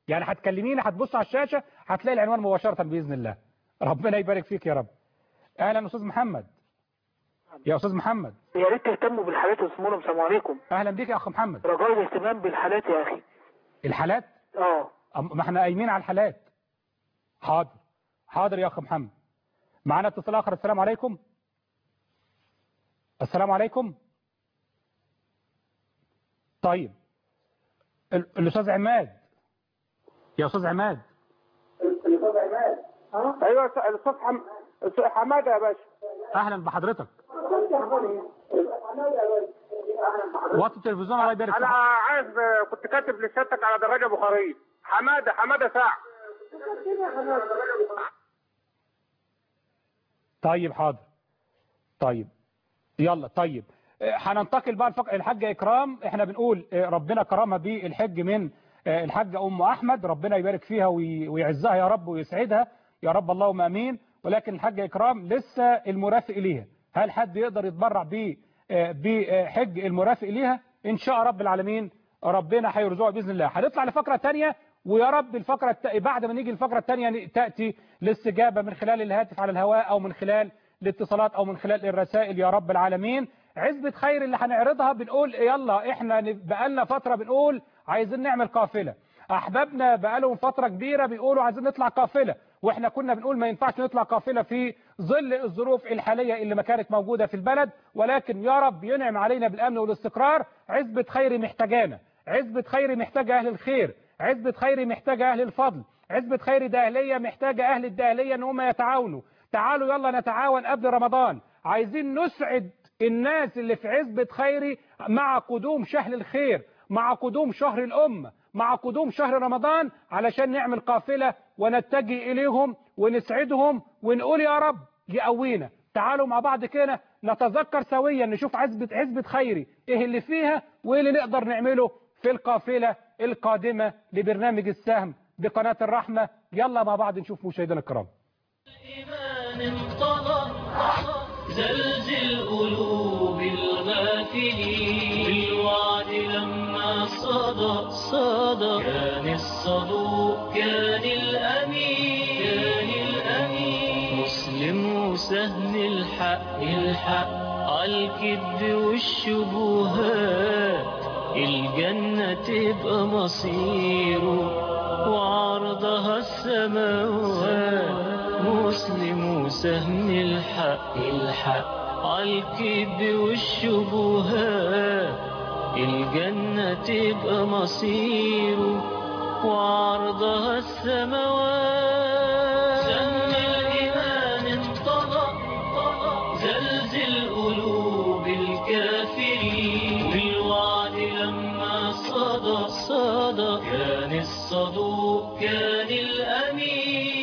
Speaker 2: يعني هتكلميني هتبص على الشاشة هتلاقي العنوان مباشرة بإذن الله ربنا يبارك فيك يا رب أهلا أستاذ محمد يا أستاذ محمد
Speaker 8: يا ريت تهتموا بالحالات يا سمونا السلام عليكم
Speaker 2: أهلا بيك يا أخ محمد
Speaker 8: رجاء الاهتمام بالحالات يا اخي
Speaker 2: الحالات
Speaker 8: اه
Speaker 2: أم- ما احنا قايمين على الحالات حاضر حاضر يا أخ محمد معنا اتصال آخر السلام عليكم السلام عليكم طيب ال- الأستاذ عماد يا أستاذ عماد
Speaker 5: ايوه الاستاذ حم... أستاذ حماده يا باشا
Speaker 2: أهلا بحضرتك وطي التلفزيون الله يبارك
Speaker 5: انا
Speaker 2: فيك
Speaker 5: عايز كنت كاتب لسيادتك على دراجه بخاريه حماده حماده ساعه
Speaker 2: طيب حاضر طيب يلا طيب آه، هننتقل بقى الفق... الحاجة إكرام احنا بنقول آه، ربنا كرمها بالحج من آه، الحاجة أم أحمد ربنا يبارك فيها وي... ويعزها يا رب ويسعدها يا رب اللهم أمين ولكن الحاجة إكرام لسه المرافق ليها هل حد يقدر يتبرع ب آه، بحج المرافق ليها إن شاء رب العالمين ربنا هيرزقها بإذن الله هنطلع لفقرة تانية ويا رب الفقرة الت... بعد ما نيجي الفقرة التانية تأتي الاستجابة من خلال الهاتف على الهواء أو من خلال الاتصالات أو من خلال الرسائل يا رب العالمين عزبة خير اللي هنعرضها بنقول يلا احنا ن- بقالنا فترة بنقول عايزين نعمل قافلة أحبابنا بقالهم فترة كبيرة بيقولوا عايزين نطلع قافلة واحنا كنا بنقول ما ينفعش نطلع قافلة في ظل الظروف الحالية اللي ما كانت موجودة في البلد ولكن يا رب ينعم علينا بالأمن والاستقرار عزبة خير محتاجانا عزبة خير محتاجة أهل الخير عزبة خير محتاجة أهل الفضل عزبة خير داهلية محتاجة أهل الداهلية إن هم يتعاونوا تعالوا يلا نتعاون قبل رمضان عايزين نسعد الناس اللي في عزبة خيري مع قدوم شهر الخير مع قدوم شهر الأمة مع قدوم شهر رمضان علشان نعمل قافلة ونتجه إليهم ونسعدهم ونقول يا رب يقوينا تعالوا مع بعض كده نتذكر سويا نشوف عزبة عزبة خيري ايه اللي فيها وايه اللي نقدر نعمله في القافلة القادمة لبرنامج السهم بقناة الرحمة يلا مع بعض نشوف مشاهدينا الكرام
Speaker 3: الإيمان انطلق زلزل قلوب الغافلين بالوعد لما صدى صدى كان الصدوق كان الأمين كان الأمين مسلم وسهل الحق الحق عالكذب والشبهات الجنة تبقى مصيره وعرضها السماوات مسلم وسهم الحق الحق عالكذب والشبهات الجنة تبقى مصيره وعرضها السماوات سم الإيمان انطلق زلزل قلوب الكافرين والوعد لما صدى صدى كان الصدوق كان الأمين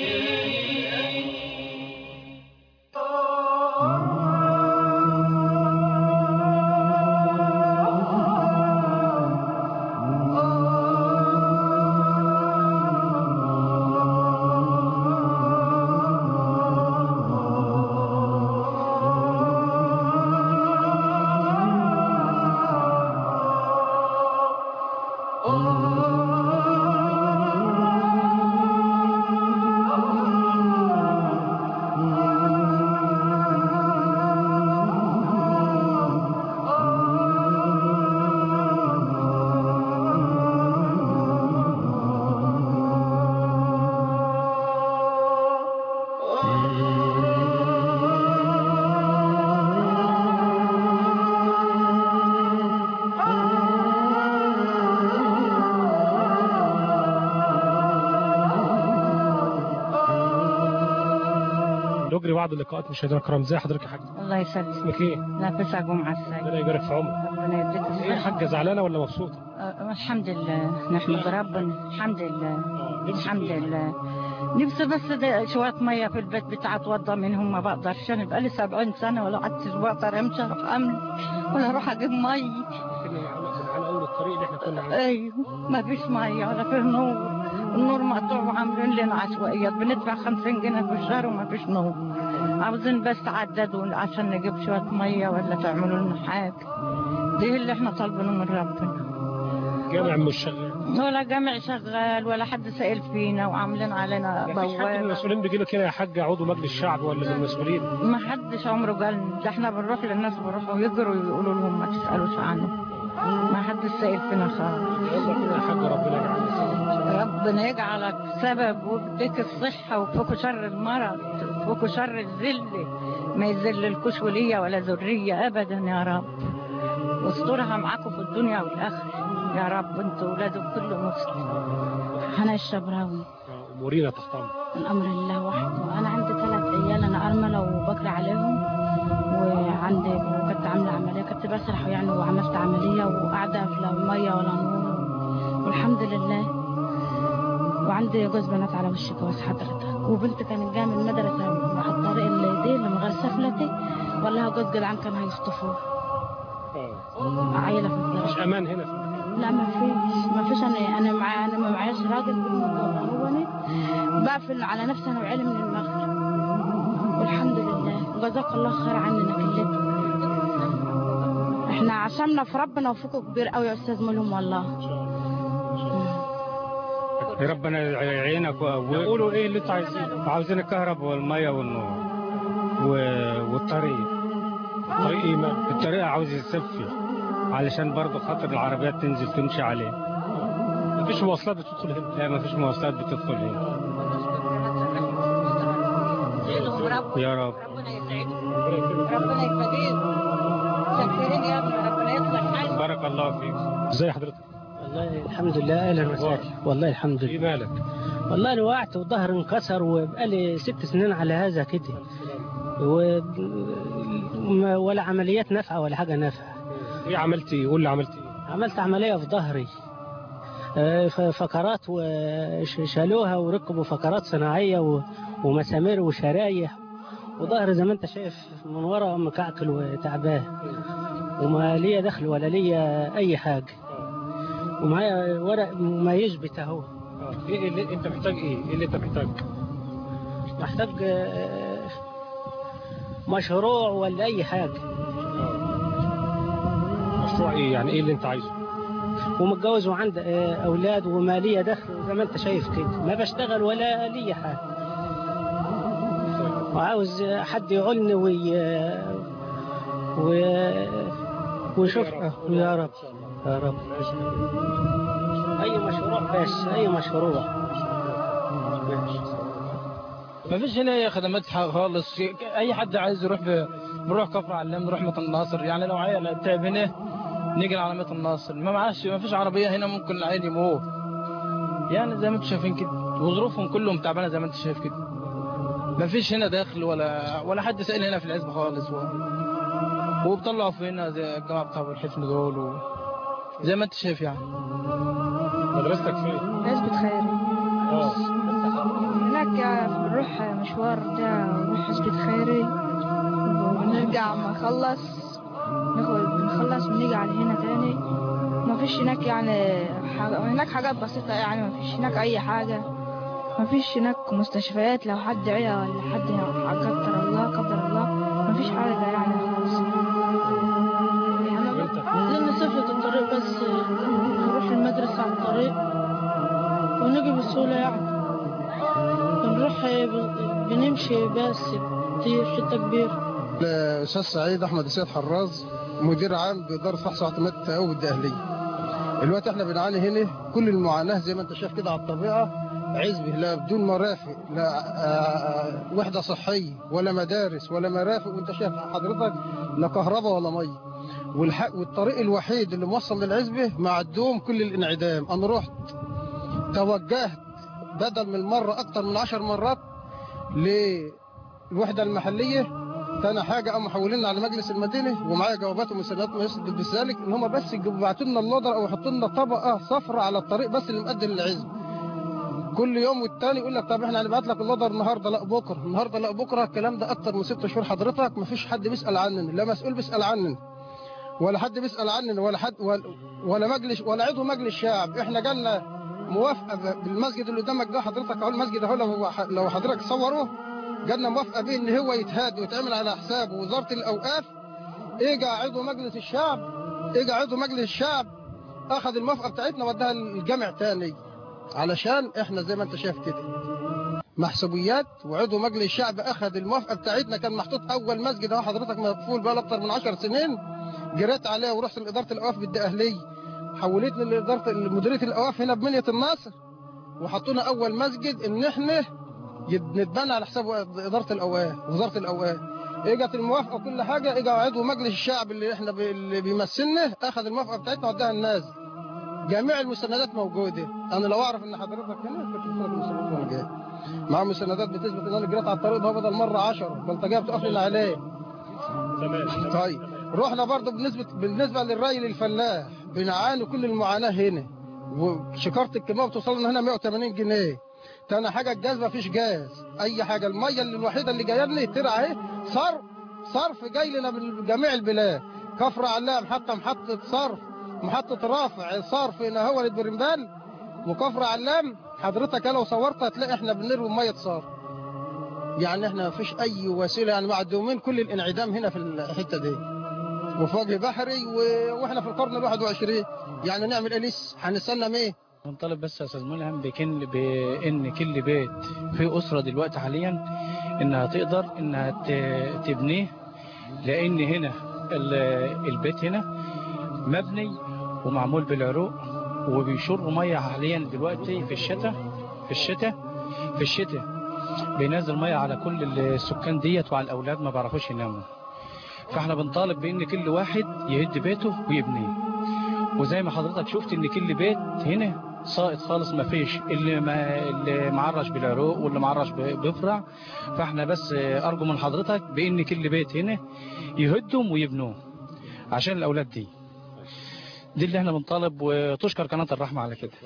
Speaker 9: نجري بعض اللقاءات مشاهدينا الكرام ازي حضرتك يا حاج
Speaker 10: الله يسلمك
Speaker 9: اسمك ايه
Speaker 10: نافسة جمعة السيد
Speaker 9: ربنا يبارك في عمرك
Speaker 10: ربنا يديك
Speaker 9: ايه يا
Speaker 10: الصحة
Speaker 9: حاجه زعلانه ولا مبسوطه
Speaker 10: أه، الحمد لله نحمد ربنا الحمد لله
Speaker 9: نفسك
Speaker 10: الحمد
Speaker 9: إيه؟
Speaker 10: لله نفسي بس ده شوية مية في البيت بتاع اتوضى منهم ما بقدرش انا بقالي 70 سنة ولا قعدتش بقدر امشي اروح املي ولا اروح اجيب مية
Speaker 9: كنا على اول الطريق اللي احنا كنا عليه
Speaker 10: ايوه ما فيش مية ولا فيه نور النور مقطوع وعاملين لنا عشوائيات بندفع 50 جنيه في الشهر وما فيش نور عاوزين بس تعددوا عشان نجيب شوية مية ولا تعملوا لنا حاجة دي اللي احنا طالبينه من ربنا
Speaker 9: الجامع مش شغال
Speaker 10: ولا جامع شغال ولا حد سائل فينا وعاملين علينا
Speaker 9: مفيش حد من
Speaker 10: بوابة
Speaker 9: المسؤولين بيجي لك هنا يا حاج عضو مجلس الشعب ولا من المسؤولين
Speaker 10: ما حدش عمره قال ده احنا بنروح للناس بنروحوا يجروا يقولوا لهم ما تسألوش عنه ما حدش سائل فينا خالص
Speaker 9: يلا كده يا حاج ربنا يجعلك سبب.
Speaker 10: ربنا يجعلك سبب ويديك الصحة وفوق شر المرض وفوق شر الذل ما يذللكوش ولية ولا ذرية أبدا يا رب واسترها معاكم في الدنيا والآخرة يا رب انتوا ولاد كل مسلم
Speaker 11: أنا الشبراوي
Speaker 9: آه، امورينا تحت امر
Speaker 11: من أمر الله وحده أنا عندي ثلاث عيال أنا أرملة وبكري عليهم وعندي وكنت عاملة عملية كنت بسرح يعني وعملت عملية وقاعدة في لا مية ولا نور والحمد لله وعندي جوز بنات على وش جواز حضرتك وبنت كانت جايه من المدرسة على الطريق اللي دي اللي من غير سفلتي ولا جوز جدعان كان هيصطفوه
Speaker 9: اه
Speaker 11: عيلة في
Speaker 9: مش
Speaker 11: الدرجة
Speaker 9: امان هنا في المكان
Speaker 11: لا ما فيش ما فيش انا انا مع انا ما معيش راجل بالموضوع ده هو انا بقفل على نفسي انا وعيلي من المغرب والحمد لله وجزاك الله خير عننا كلنا احنا عشمنا في ربنا وفوقه كبير قوي يا استاذ ملهم والله
Speaker 12: ربنا يعينك و...
Speaker 9: قولوا ايه اللي انتوا عايزينه
Speaker 12: عاوزين الكهرباء والميه والنور و... والطريق
Speaker 9: طريق ايه مال
Speaker 12: الطريق عاوز يتصفي علشان برضه خاطر العربيات تنزل تمشي عليه
Speaker 9: مفيش مواصلات بتدخل هنا
Speaker 12: لا مفيش مواصلات بتدخل هنا يا رب
Speaker 10: ربنا يسعدكم ربنا يفديكم شكرين يا ابني ربنا يصلح حالك
Speaker 12: بارك الله فيك
Speaker 9: ازي حضرتك
Speaker 13: والله الحمد لله اهلا وسهلا والله الحمد
Speaker 9: ايه
Speaker 13: لله
Speaker 9: مالك
Speaker 13: والله انا وقعت وظهر انكسر وبقالي ست سنين على هذا كده و... ما- ولا عمليات نافعه ولا حاجه نافعه
Speaker 9: ايه عملت ايه قول لي عملت ايه
Speaker 13: عملت عمليه في ظهري آه، ف- فقرات وشالوها وركبوا فقرات صناعيه و... ومسامير وشرايح وظهري زي ما انت شايف من ورا مكعكل وتعبان وما ليا دخل ولا ليا اي حاجه ومعايا ورق ما يثبت اهو
Speaker 9: اه ايه اللي انت محتاج ايه ايه اللي انت محتاجه
Speaker 13: محتاج آه، مشروع ولا اي حاجه
Speaker 9: مشروع ايه يعني ايه اللي انت عايزه
Speaker 13: ومتجوز وعندي آه، اولاد وما ليا دخل زي ما انت شايف كده ما بشتغل ولا ليا حاجه وعاوز حد يعولني وي و... ويشوف آه، يا رب يا رب اي مشروع بس اي مشروع
Speaker 14: ما فيش هنا أي خدمات ح- خالص اي حد عايز يروح ب... بنروح كفر علام نروح ميت الناصر يعني لو عيل تعب هنا نيجي على ميت الناصر ما معاش ما فيش عربيه هنا ممكن العيل يموت يعني زي ما انتم شايفين كده وظروفهم كلهم تعبانه زي ما انت شايف كده ما فيش هنا دخل ولا ولا حد سائل هنا في العزبه خالص و... وبطلعوا في هنا زي الجماعه بتاع الحفن دول و... زي ما انت شايف يعني
Speaker 9: مدرستك فين
Speaker 11: عزبة خيري
Speaker 9: اه
Speaker 11: هناك بنروح مشوار ده نروح عزبة خيري ونرجع ما نخلص ناخد بنخلص ونيجي على هنا تاني ما فيش هناك يعني حاجة هناك حاجات بسيطة يعني ما فيش هناك أي حاجة ما فيش هناك مستشفيات لو حد عيا ولا حد قدر الله قدر الله ما فيش حاجة يعني خالص لأن صفة الطريق بس نروح المدرسة على الطريق ونيجي بسهولة يعني بنروح بنمشي بس كتير حتة كبيرة
Speaker 15: الأستاذ سعيد أحمد السيد حراز مدير عام بإدارة فحص واعتماد التقاوي الداخلية. الوقت احنا بنعاني هنا كل المعاناة زي ما انت شايف كده على الطبيعة عزبة لا بدون مرافق لا آه، وحدة صحية ولا مدارس ولا مرافق وانت شايف حضرتك لا كهرباء ولا مية والح... والطريق الوحيد اللي موصل للعزبة مع الدوم كل الانعدام انا رحت توجهت بدل من المرة اكتر من عشر مرات للوحدة المحلية تاني حاجة قاموا محولين على مجلس المدينة ومعايا جوابات ومسجلات ما يثبت بذلك ان هم بس يبعتوا لنا اللودر او يحطوا لنا طبقة صفراء على الطريق بس اللي مؤدي للعزب كل يوم والتاني يقول لك طب احنا هنبعت لك اللودر النهارده لا بكره النهارده لا بكره الكلام ده اكتر من ست شهور حضرتك مفيش حد بيسال عننا لا مسؤول بيسال عننا ولا حد بيسال عننا ولا حد ولا, ولا مجلس ولا عضو مجلس شعب احنا جالنا موافقه ب- بالمسجد اللي قدامك ده حضرتك اهو المسجد اهو لو لو حضرتك تصوره جالنا موافقه بيه ان هو يتهاد ويتعمل على حساب وزاره الاوقاف اجا عضو مجلس الشعب اجا عضو مجلس الشعب اخذ الموافقه بتاعتنا وداها الجامع تاني علشان احنا زي ما انت شايف كده محسوبيات وعضو مجلس الشعب اخذ الموافقه بتاعتنا كان محطوط اول مسجد اهو حضرتك مقفول بقى اكتر من 10 سنين جريت عليه ورحت لاداره الاوقاف بالدقهليه حولتني لاداره مديريه الاوقاف هنا بمنيه الناصر وحطونا اول مسجد ان احنا يد- نتبنى على حساب اداره الاوقاف وزاره الاوقاف اجت الموافقه وكل حاجه اجى عضو مجلس الشعب اللي احنا بي- اللي بيمثلنا اخذ الموافقه بتاعتنا وداها الناس جميع المستندات موجوده انا لو اعرف ان حضرتك هنا كنت قلت لك المستندات وانا جاي مع مستندات بتثبت ان انا جريت على الطريق ده بدل مره 10 بلطجيه بتقف لنا عليه
Speaker 9: تمام
Speaker 15: طيب رحنا برضو بالنسبه بالنسبه للري للفلاح بنعاني كل المعاناه هنا وشكاره الكيماوي بتوصل لنا هنا 180 جنيه تاني حاجه الجاز مفيش جاز اي حاجه الميه اللي الوحيده اللي جايه لنا ترعى اهي صرف صرف جاي لنا من جميع البلاد كفر علام حتى محطه صرف محطه رافع صرف هنا هو برمبال وكفر علام حضرتك لو صورت هتلاقي احنا بنروي ميه صرف يعني احنا مفيش اي وسيله يعني بعد يومين كل الانعدام هنا في الحته دي وفي وجه بحري و... واحنا في القرن ال 21 يعني نعمل ايه لسه هنستنى مين
Speaker 16: بنطالب بس يا استاذ ملهم بكن بان كل بيت في اسره دلوقتي حاليا انها تقدر انها ت- تبنيه لان هنا ال- البيت هنا مبني ومعمول بالعروق وبيشروا ميه حاليا دلوقتي في الشتاء في الشتاء في الشتاء بينزل ميه على كل السكان ديت وعلى الاولاد ما بيعرفوش يناموا فاحنا بنطالب بان كل واحد يهد بيته ويبنيه وزي ما حضرتك شفت ان كل بيت هنا ساقط خالص ما فيش اللي ما اللي معرش بالعروق واللي معرش ب- بفرع فاحنا بس ارجو من حضرتك بان كل بيت هنا يهدهم ويبنوه عشان الاولاد دي دي اللي احنا بنطالب وتشكر قناه الرحمه على كده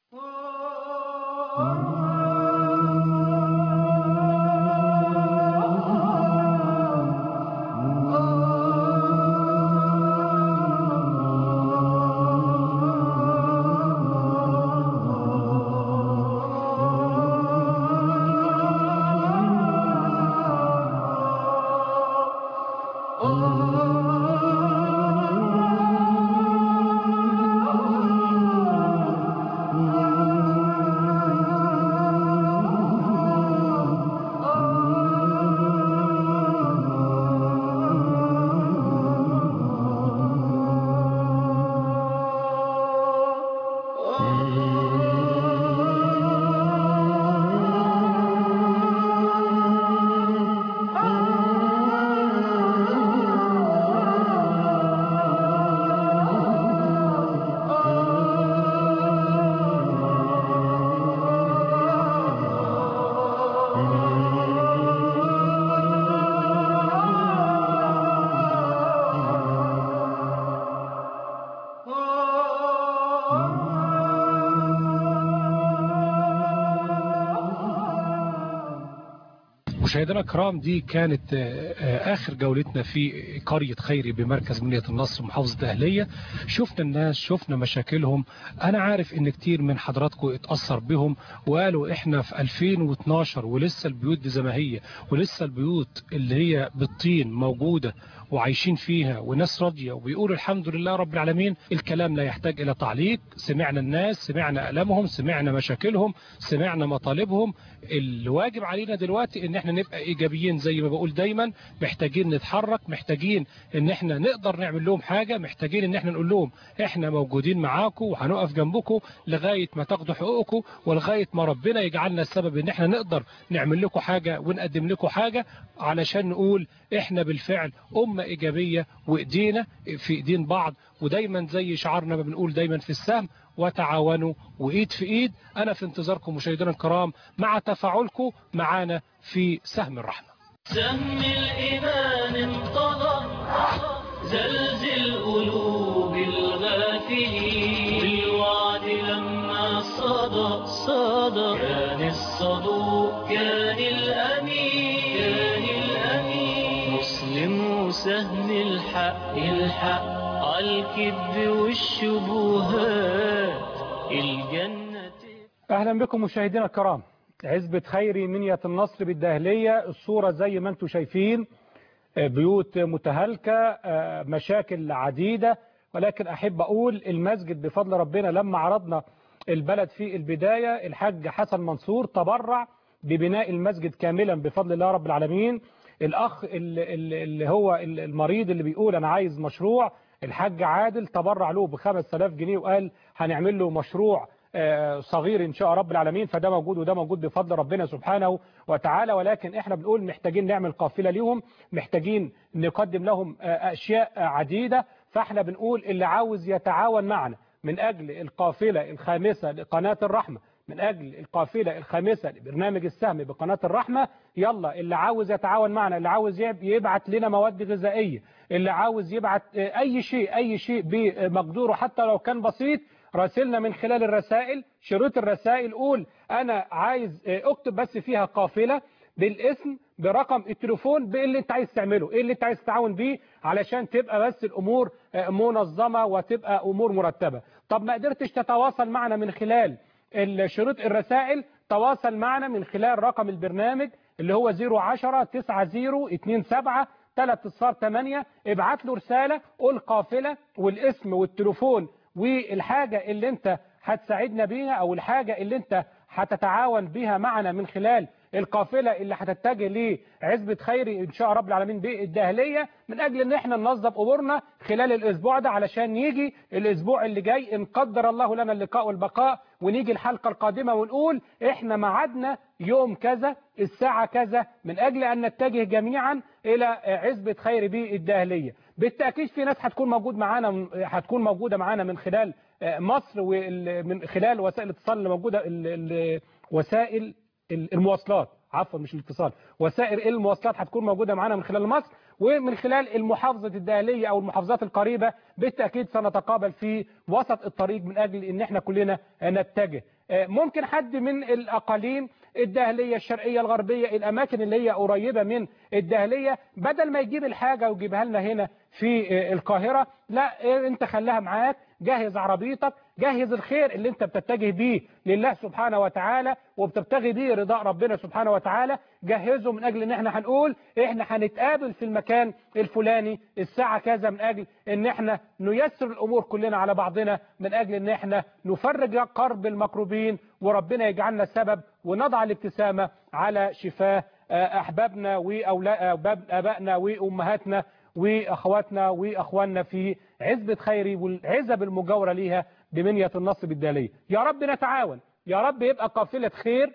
Speaker 9: مشاهدينا الكرام دي كانت آه، آه، آخر جولتنا في قرية خيري بمركز منية النصر محافظة أهلية شفنا الناس شفنا مشاكلهم أنا عارف إن كتير من حضراتكم اتأثر بهم وقالوا إحنا في 2012 ولسه البيوت دي زي ما هي ولسه البيوت اللي هي بالطين موجودة وعايشين فيها وناس راضية وبيقولوا الحمد لله رب العالمين الكلام لا يحتاج إلى تعليق سمعنا الناس سمعنا ألمهم سمعنا مشاكلهم سمعنا مطالبهم الواجب علينا دلوقتي ان احنا نبقى ايجابيين زي ما بقول دايما محتاجين نتحرك محتاجين ان احنا نقدر نعمل لهم حاجة محتاجين ان احنا نقول لهم احنا موجودين معاكم وهنقف جنبكم لغاية ما تاخدوا حقوقكم ولغاية ما ربنا يجعلنا السبب ان احنا نقدر نعمل لكم حاجة ونقدم لكم حاجة علشان نقول احنا بالفعل امة ايجابية وايدينا في ايدين بعض ودايما زي شعارنا ما بنقول دايما في السهم وتعاونوا وايد في ايد انا في انتظاركم مشاهدينا الكرام مع تفاعلكم معانا في سهم الرحمة
Speaker 3: سهم الإيمان انطلق زلزل قلوب الغافلين بالوعد لما صدى صدى كان الصدوق كان الأمين كان الأمين مسلم وسهم الحق الحق عالكذب والشبهات الجنة
Speaker 2: اهلا بكم مشاهدينا الكرام عزبة خيري منية النصر بالدهلية الصورة زي ما انتم شايفين آه، بيوت متهالكة آه، مشاكل عديدة ولكن أحب أقول المسجد بفضل ربنا لما عرضنا البلد في البداية الحاج حسن منصور تبرع ببناء المسجد كاملا بفضل الله رب العالمين الأخ اللي, اللي هو المريض اللي بيقول أنا عايز مشروع الحاج عادل تبرع له ب 5000 جنيه وقال هنعمل له مشروع صغير إن شاء رب العالمين فده موجود وده موجود بفضل ربنا سبحانه وتعالى ولكن احنا بنقول محتاجين نعمل قافلة ليهم محتاجين نقدم لهم أشياء عديدة فاحنا بنقول اللي عاوز يتعاون معنا من أجل القافلة الخامسة لقناة الرحمة من أجل القافلة الخامسة لبرنامج السهم بقناة الرحمة يلا اللي عاوز يتعاون معنا اللي عاوز يبعت لنا مواد غذائية اللي عاوز يبعت أي شيء أي شيء بمقدوره حتى لو كان بسيط راسلنا من خلال الرسائل شروط الرسائل قول أنا عايز اكتب بس فيها قافلة بالاسم برقم التليفون باللي انت عايز تعمله ايه اللي انت عايز تتعاون بيه علشان تبقى بس الامور منظمة وتبقى امور مرتبة طب ما قدرتش تتواصل معنا من خلال شروط الرسائل تواصل معنا من خلال رقم البرنامج اللي هو 010 90 27 3 صفار 8 ابعت له رسالة قول قافلة والاسم والتليفون والحاجة اللي انت هتساعدنا بيها او الحاجة اللي انت هتتعاون بيها معنا من خلال القافلة اللي هتتجه لعزبة خيري ان شاء رب العالمين بالدهلية من اجل ان احنا ننظم امورنا خلال الاسبوع ده علشان يجي الاسبوع اللي جاي ان قدر الله لنا اللقاء والبقاء ونيجي الحلقة القادمة ونقول احنا معادنا يوم كذا الساعة كذا من اجل ان نتجه جميعا الى عزبة خيري بالدهلية بالتأكيد في ناس هتكون موجود معانا هتكون موجودة معانا من خلال مصر ومن خلال وسائل الاتصال اللي موجودة وسائل المواصلات عفوا مش الاتصال وسائل المواصلات هتكون موجودة معانا من خلال مصر ومن خلال المحافظة الدهلية أو المحافظات القريبة بالتأكيد سنتقابل في وسط الطريق من أجل أن احنا كلنا نتجه ممكن حد من الأقاليم الدهلية الشرقية الغربية الأماكن اللي هي قريبة من الدهلية بدل ما يجيب الحاجة ويجيبها لنا هنا في القاهرة لا انت خلاها معاك جهز عربيتك جهز الخير اللي انت بتتجه بيه لله سبحانه وتعالى وبتبتغي بيه رضاء ربنا سبحانه وتعالى جهزه من اجل ان احنا هنقول احنا هنتقابل في المكان الفلاني الساعة كذا من اجل ان احنا نيسر الامور كلنا على بعضنا من اجل ان احنا نفرج قرب المكروبين وربنا يجعلنا سبب ونضع الابتسامة على شفاه احبابنا وابائنا وامهاتنا واخواتنا واخواننا في عزبة خيري والعزب المجاورة ليها بمنية النصب الدالية يا رب نتعاون يا رب يبقى قافلة خير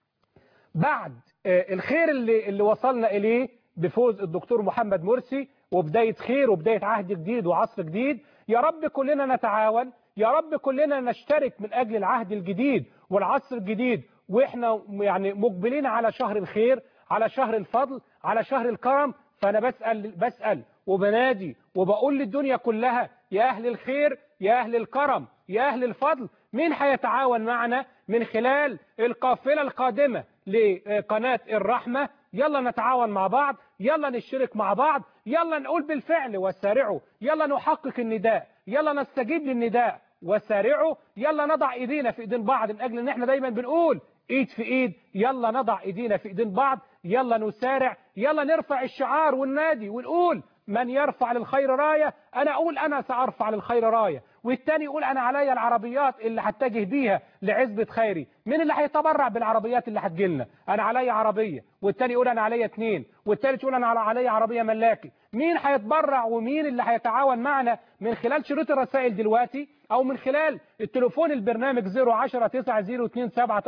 Speaker 2: بعد الخير اللي, اللي وصلنا إليه بفوز الدكتور محمد مرسي وبداية خير وبداية عهد جديد وعصر جديد يا رب كلنا نتعاون يا رب كلنا نشترك من أجل العهد الجديد والعصر الجديد وإحنا يعني مقبلين على شهر الخير على شهر الفضل على شهر الكرم فأنا بسأل, بسأل وبنادي وبقول للدنيا كلها يا أهل الخير يا أهل الكرم يا أهل الفضل مين هيتعاون معنا من خلال القافلة القادمة لقناة الرحمة يلا نتعاون مع بعض يلا نشترك مع بعض يلا نقول بالفعل وسارعوا يلا نحقق النداء يلا نستجيب للنداء وسارعوا يلا نضع ايدينا في ايدين بعض من اجل ان احنا دايما بنقول ايد في ايد يلا نضع ايدينا في ايدين بعض يلا نسارع يلا نرفع الشعار والنادي ونقول من يرفع للخير راية أنا أقول أنا سأرفع للخير راية والتاني يقول أنا عليا العربيات اللي هتجه بيها لعزبة خيري مين اللي هيتبرع بالعربيات اللي هتجيلنا أنا عليا عربية والتاني يقول أنا عليا اتنين والتالت يقول أنا عليا عربية ملاكي مين هيتبرع ومين اللي هيتعاون معنا من خلال شروط الرسائل دلوقتي أو من خلال التليفون البرنامج 010 9027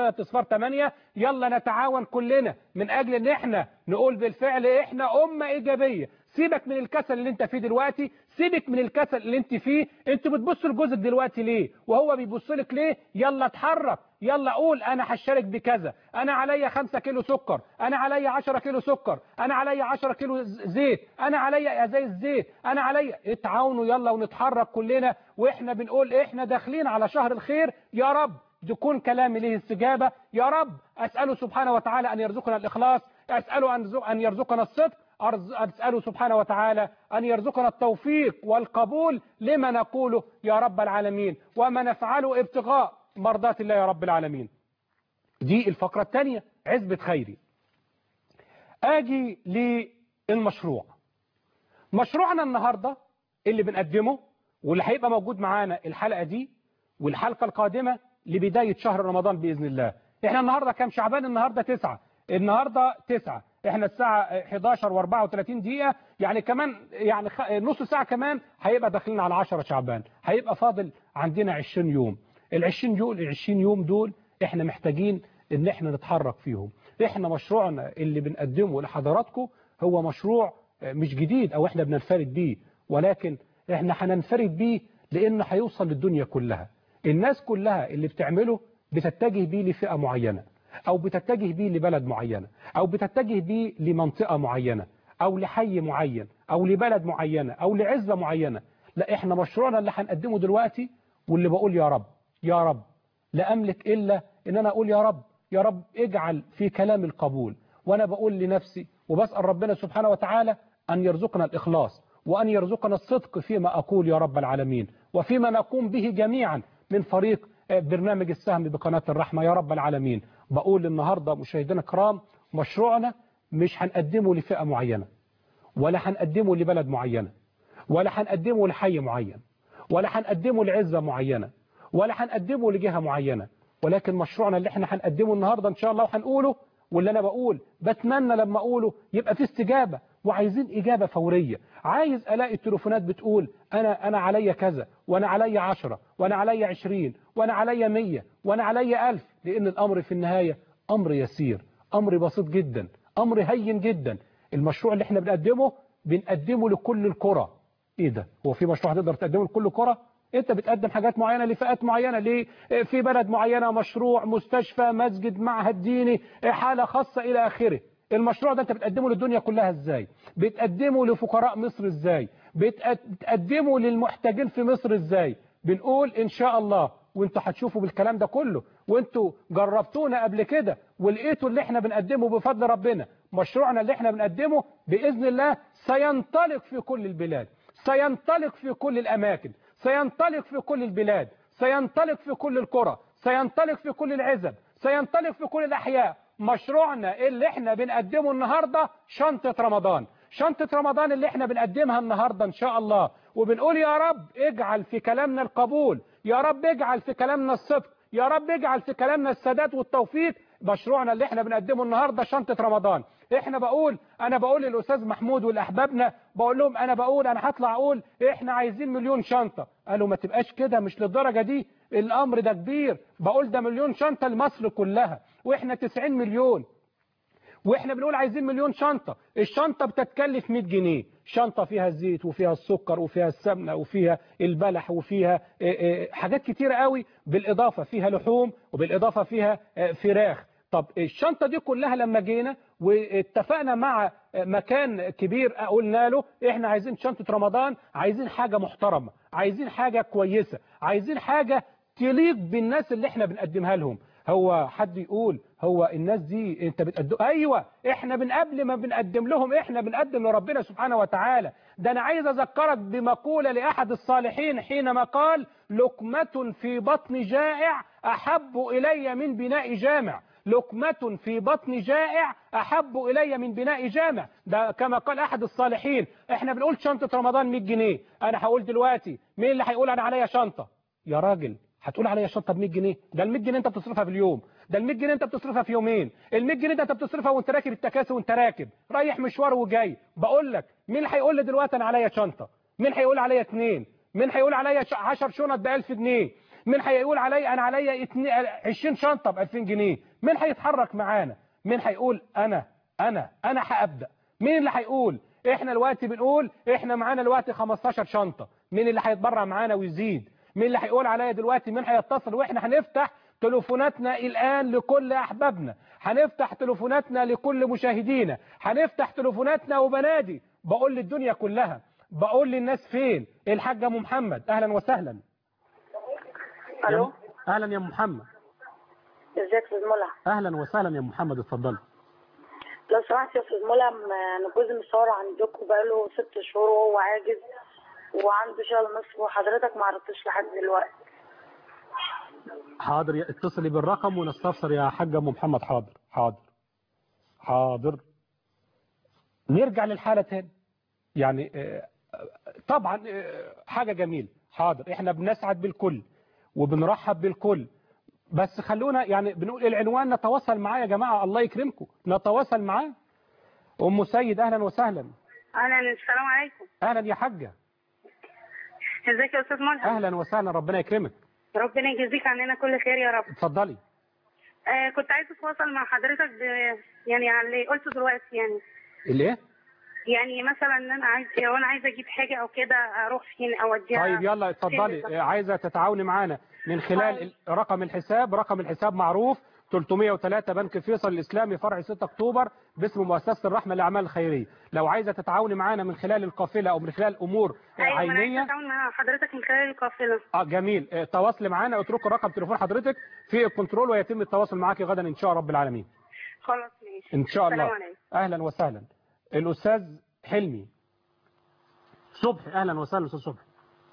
Speaker 2: 3 يلا نتعاون كلنا من أجل أن احنا نقول بالفعل احنا أمة إيجابية سيبك من الكسل اللي انت فيه دلوقتي سيبك من الكسل اللي انت فيه انت بتبص لجوزك دلوقتي ليه وهو بيبص لك ليه يلا اتحرك يلا قول انا هشارك بكذا انا عليا 5 كيلو سكر انا عليا 10 كيلو سكر انا عليا 10 كيلو زيت انا عليا ازايز زيت انا عليا اتعاونوا يلا ونتحرك كلنا واحنا بنقول احنا داخلين على شهر الخير يا رب يكون كلامي ليه استجابة يا رب أسأله سبحانه وتعالى أن يرزقنا الإخلاص أسأله أن يرزقنا الصدق أسأله سبحانه وتعالى أن يرزقنا التوفيق والقبول لما نقوله يا رب العالمين وما نفعله ابتغاء مرضات الله يا رب العالمين دي الفقرة الثانية عزبة خيري آجي للمشروع مشروعنا النهاردة اللي بنقدمه واللي هيبقى موجود معانا الحلقة دي والحلقة القادمة لبداية شهر رمضان بإذن الله احنا النهاردة كام شعبان النهاردة تسعة النهاردة تسعة احنا الساعة 11 و34 دقيقة يعني كمان يعني خ... نص ساعة كمان هيبقى داخلين على 10 شعبان هيبقى فاضل عندنا 20 يوم ال 20 يوم ال 20 يوم دول احنا محتاجين ان احنا نتحرك فيهم احنا مشروعنا اللي بنقدمه لحضراتكم هو مشروع مش جديد او احنا بننفرد بيه ولكن احنا هننفرد بيه لانه هيوصل للدنيا كلها الناس كلها اللي بتعمله بتتجه بيه لفئة معينة او بتتجه بيه لبلد معينة او بتتجه بيه لمنطقة معينة او لحي معين او لبلد معينة او لعزة معينة لا احنا مشروعنا اللي هنقدمه دلوقتي واللي بقول يا رب يا رب لا املك الا ان انا اقول يا رب يا رب اجعل في كلام القبول وانا بقول لنفسي وبسأل ربنا سبحانه وتعالى ان يرزقنا الاخلاص وان يرزقنا الصدق فيما اقول يا رب العالمين وفيما نقوم به جميعا من فريق برنامج السهم بقناة الرحمة يا رب العالمين بقول النهاردة مشاهدينا الكرام مشروعنا مش هنقدمه لفئة معينة ولا هنقدمه لبلد معينة ولا هنقدمه لحي معين ولا هنقدمه لعزة معينة ولا هنقدمه لجهة معينة ولكن مشروعنا اللي احنا هنقدمه النهاردة ان شاء الله وهنقوله واللي انا بقول بتمنى لما اقوله يبقى في استجابة وعايزين إجابة فورية عايز ألاقي التليفونات بتقول أنا أنا عليا كذا وأنا عليا عشرة وأنا عليا عشرين وأنا عليا مية وأنا عليا ألف لأن الأمر في النهاية أمر يسير أمر بسيط جدا أمر هين جدا المشروع اللي احنا بنقدمه بنقدمه لكل القرى ايه ده هو في مشروع تقدر تقدمه لكل قرى انت بتقدم حاجات معينة لفئات معينة ليه في بلد معينة مشروع مستشفى مسجد معهد ديني حالة خاصة الى اخره المشروع ده انت بتقدمه للدنيا كلها ازاي بتقدمه لفقراء مصر ازاي بتقدمه للمحتاجين في مصر ازاي بنقول ان شاء الله وانتوا هتشوفوا بالكلام ده كله وانتوا جربتونا قبل كده ولقيتوا اللي احنا بنقدمه بفضل ربنا مشروعنا اللي احنا بنقدمه بإذن الله سينطلق في كل البلاد سينطلق في كل الأماكن سينطلق في كل البلاد سينطلق في كل القرى سينطلق في كل العزب سينطلق في كل الأحياء مشروعنا اللي احنا بنقدمه النهاردة شنطة رمضان شنطة رمضان اللي احنا بنقدمها النهاردة ان شاء الله وبنقول يا رب اجعل في كلامنا القبول يا رب اجعل في كلامنا الصدق يا رب اجعل في كلامنا السداد والتوفيق مشروعنا اللي احنا بنقدمه النهاردة شنطة رمضان احنا بقول انا بقول للاستاذ محمود والاحبابنا بقول لهم انا بقول انا هطلع اقول احنا عايزين مليون شنطة قالوا ما تبقاش كده مش للدرجة دي الامر ده كبير بقول ده مليون شنطة لمصر كلها واحنا 90 مليون واحنا بنقول عايزين مليون شنطة الشنطة بتتكلف 100 جنيه شنطة فيها الزيت وفيها السكر وفيها السمنة وفيها البلح وفيها حاجات كتيرة قوي بالإضافة فيها لحوم وبالإضافة فيها فراخ طب الشنطة دي كلها لما جينا واتفقنا مع مكان كبير قلنا له احنا عايزين شنطة رمضان عايزين حاجة محترمة عايزين حاجة كويسة عايزين حاجة تليق بالناس اللي احنا بنقدمها لهم هو حد يقول هو الناس دي انت بتقدم ايوه احنا من قبل ما بنقدم لهم احنا بنقدم لربنا سبحانه وتعالى ده انا عايز اذكرك بمقولة لاحد الصالحين حينما قال لقمة في بطن جائع احب الي من بناء جامع لقمة في بطن جائع أحب إلي من بناء جامع ده كما قال أحد الصالحين احنا بنقول شنطة رمضان 100 جنيه أنا هقول دلوقتي مين اللي هيقول أنا عليا شنطة يا راجل هتقول عليا شنطة ب 100 جنيه ده ال 100 جنيه أنت بتصرفها في اليوم ده ال 100 جنيه أنت بتصرفها في يومين ال 100 جنيه ده أنت بتصرفها وأنت راكب التكاسي وأنت راكب رايح مشوار وجاي بقول لك مين اللي هيقول لي دلوقتي أنا عليا شنطة مين هيقول عليا اثنين مين هيقول عليا 10 شنط ب 1000 جنيه مين هيقول عليا انا عليا 20 شنطه ب 2000 جنيه مين هيتحرك معانا مين هيقول انا انا انا هابدا مين اللي هيقول احنا دلوقتي بنقول احنا معانا دلوقتي 15 شنطه مين اللي هيتبرع معانا ويزيد مين اللي هيقول عليا دلوقتي مين هيتصل واحنا هنفتح تليفوناتنا الان لكل احبابنا هنفتح تليفوناتنا لكل مشاهدينا هنفتح تليفوناتنا وبنادي بقول للدنيا كلها بقول للناس فين الحاج ام محمد اهلا وسهلا
Speaker 6: الو
Speaker 2: اهلا يا محمد
Speaker 6: ازيك يا استاذ ملهم
Speaker 2: اهلا وسهلا يا محمد اتفضل
Speaker 6: لو سمحت يا استاذ ملهم انا جوزي مصور عندكم بقاله ست شهور وهو عاجز وعنده شلل نصف وحضرتك ما عرفتش لحد دلوقتي
Speaker 2: حاضر اتصلي بالرقم ونستفسر يا حاج ام محمد حاضر حاضر حاضر نرجع للحالة تاني يعني طبعا حاجة جميلة حاضر احنا بنسعد بالكل وبنرحب بالكل بس خلونا يعني بنقول العنوان نتواصل معاه يا جماعة الله يكرمكم نتواصل معاه ام سيد اهلا وسهلا
Speaker 17: اهلا السلام عليكم
Speaker 2: اهلا يا حاجة
Speaker 17: ازيك يا استاذ ملهم
Speaker 2: اهلا وسهلا ربنا يكرمك
Speaker 17: ربنا يجزيك عننا كل خير يا رب
Speaker 2: اتفضلي
Speaker 17: آه كنت عايزه اتواصل مع حضرتك ب... يعني على اللي قلته دلوقتي يعني
Speaker 2: الايه
Speaker 17: يعني مثلا ان انا عايز لو انا عايزه اجيب حاجه او كده اروح فين اوديها
Speaker 2: طيب يلا اتفضلي
Speaker 17: فين
Speaker 2: آه، عايزة تتعاوني معانا من خلال ال- رقم الحساب رقم الحساب معروف 303 بنك فيصل الإسلامي فرع 6 أكتوبر باسم مؤسسة الرحمة للأعمال الخيرية لو عايزة تتعاوني معانا من خلال القافلة أو من خلال أمور آه،
Speaker 17: ايوه ما انا عايزه
Speaker 2: عينية
Speaker 17: اتعامل مع حضرتك من خلال القافله
Speaker 2: اه جميل آه، تواصلي معانا اتركوا رقم تليفون حضرتك في الكنترول ويتم التواصل معاك غدا إن شاء رب العالمين
Speaker 17: خلاص ماشي
Speaker 2: إن شاء
Speaker 17: السلام
Speaker 2: الله
Speaker 17: عليكم
Speaker 2: أهلا وسهلا الأستاذ حلمي صبحي أهلا وسهلا أستاذ صبحي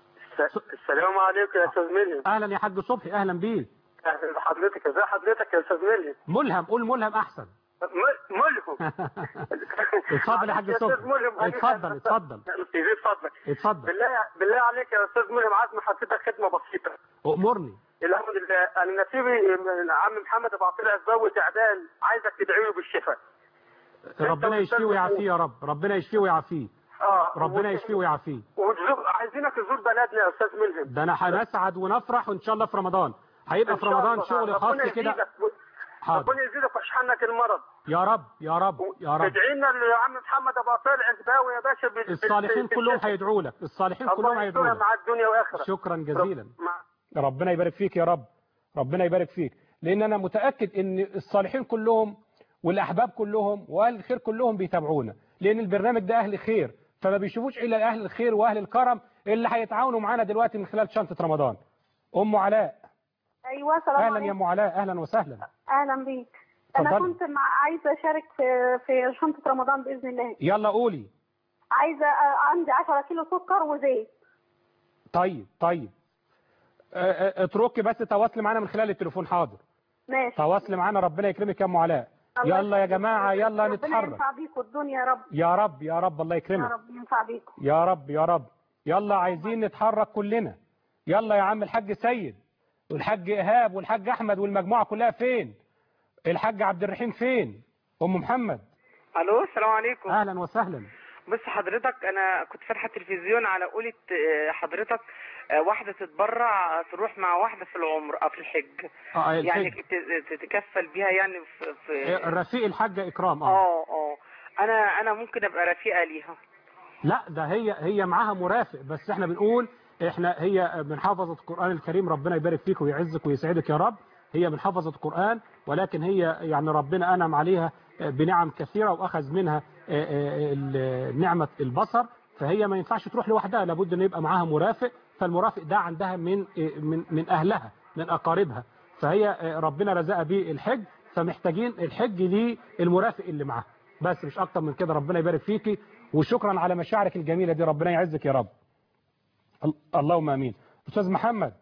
Speaker 18: السلام عليكم يا استاذ ملهم
Speaker 2: أهلا يا حاج صبحي أهلا بيك
Speaker 18: اهلا بحضرتك ازي حضرتك يا استاذ ملهم
Speaker 2: ملهم قول ملهم أحسن
Speaker 18: م- ملهم
Speaker 2: اتفضل يا حاج
Speaker 18: أستاذ
Speaker 2: صبحي
Speaker 18: ملهم أنا-
Speaker 2: اتفضل اتفضل
Speaker 18: يزيد فضلك
Speaker 2: اتفضل
Speaker 18: بالله بالله عليك يا استاذ ملهم عايز من حضرتك خدمه بسيطه
Speaker 2: أمرني
Speaker 18: الحمد لله انا نسيبي من عم محمد ابو عطيه الزوج تعبان عايزك تدعي له بالشفاء
Speaker 2: ربنا يشفيه ويعافيه يا رب ربنا يشفيه ويعافيه
Speaker 18: اه
Speaker 2: ربنا يشفيه ويعافيه
Speaker 18: وتزور عايزينك تزور بلدنا يا استاذ ملهم
Speaker 2: ده انا هنسعد ونفرح وان شاء الله في رمضان هيبقى
Speaker 18: إن
Speaker 2: في
Speaker 18: شاء
Speaker 2: رمضان
Speaker 18: الله.
Speaker 2: شغل خاص
Speaker 18: ربنا
Speaker 2: كده
Speaker 18: يزيدك
Speaker 2: حاضر
Speaker 18: ربنا يزيدك ويشحنك المرض
Speaker 2: يا رب يا رب يا رب
Speaker 18: ادعي لنا لعم محمد ابو عطيه العزباوي يا باشا بال- بال-
Speaker 2: الصالحين
Speaker 18: بال-
Speaker 2: كلهم
Speaker 18: بالشفاء.
Speaker 2: هيدعوا لك الصالحين
Speaker 18: الله
Speaker 2: كلهم هيدعوا
Speaker 18: يسترها
Speaker 2: لك
Speaker 18: مع الدنيا واخره
Speaker 2: شكرا جزيلا
Speaker 18: مع
Speaker 2: ربنا يبارك فيك يا رب ربنا يبارك فيك لان انا متاكد ان الصالحين كلهم والاحباب كلهم واهل الخير كلهم بيتابعونا لان البرنامج ده اهل خير فما بيشوفوش الا اهل الخير واهل الكرم اللي هيتعاونوا معانا دلوقتي من خلال شنطه رمضان ام علاء
Speaker 19: ايوه سلام
Speaker 2: اهلا يا
Speaker 19: عليكم
Speaker 2: ام علاء اهلا وسهلا
Speaker 19: اهلا بيك انا
Speaker 2: اتفضلي.
Speaker 19: كنت مع عايزه اشارك في في شنطه رمضان باذن الله
Speaker 2: يلا قولي
Speaker 19: عايزه آه، عندي 10 كيلو سكر وزيت
Speaker 2: طيب طيب اه، اه، اتركي بس تواصلي معانا من خلال التليفون حاضر
Speaker 19: ماشي
Speaker 2: تواصلي معانا ربنا يكرمك يا ام علاء
Speaker 19: الله
Speaker 2: يلا يا جماعه يلا
Speaker 19: ربنا
Speaker 2: نتحرك
Speaker 19: ينفع بيكم الدنيا يا رب
Speaker 2: يا رب يا رب الله
Speaker 19: يا
Speaker 2: يكرمك
Speaker 19: رب ينفع بيكم
Speaker 2: يا رب يا رب يلا عايزين نتحرك كلنا يلا يا عم الحاج سيد والحاج ايهاب والحاج احمد والمجموعه كلها فين الحاج عبد الرحيم فين ام محمد
Speaker 20: الو السلام عليكم
Speaker 2: اهلا وسهلا
Speaker 20: بص حضرتك انا كنت فاتحه التلفزيون على قولة آه، حضرتك آه، واحده تتبرع آه، تروح مع واحده في العمر او في الحج
Speaker 2: اه
Speaker 20: يعني
Speaker 2: الحج.
Speaker 20: ت- تتكفل بيها يعني في, في
Speaker 2: رفيق الحاجه اكرام اه
Speaker 20: اه اه انا انا ممكن ابقى رفيقه ليها
Speaker 2: لا ده هي هي معاها مرافق بس احنا بنقول احنا هي من حافظة القرآن الكريم ربنا يبارك فيك ويعزك ويسعدك يا رب هي من حافظة القرآن ولكن هي يعني ربنا أنعم عليها بنعم كثيرة وأخذ منها ال- نعمة البصر فهي ما ينفعش تروح لوحدها لابد أن يبقى معاها مرافق فالمرافق ده عندها من من من أهلها من أقاربها فهي ربنا رزقها بيه الحج فمحتاجين الحج للمرافق اللي معاها بس مش أكتر من كده ربنا يبارك فيكي وشكرا على مشاعرك الجميلة دي ربنا يعزك يا رب ال- اللهم امين استاذ محمد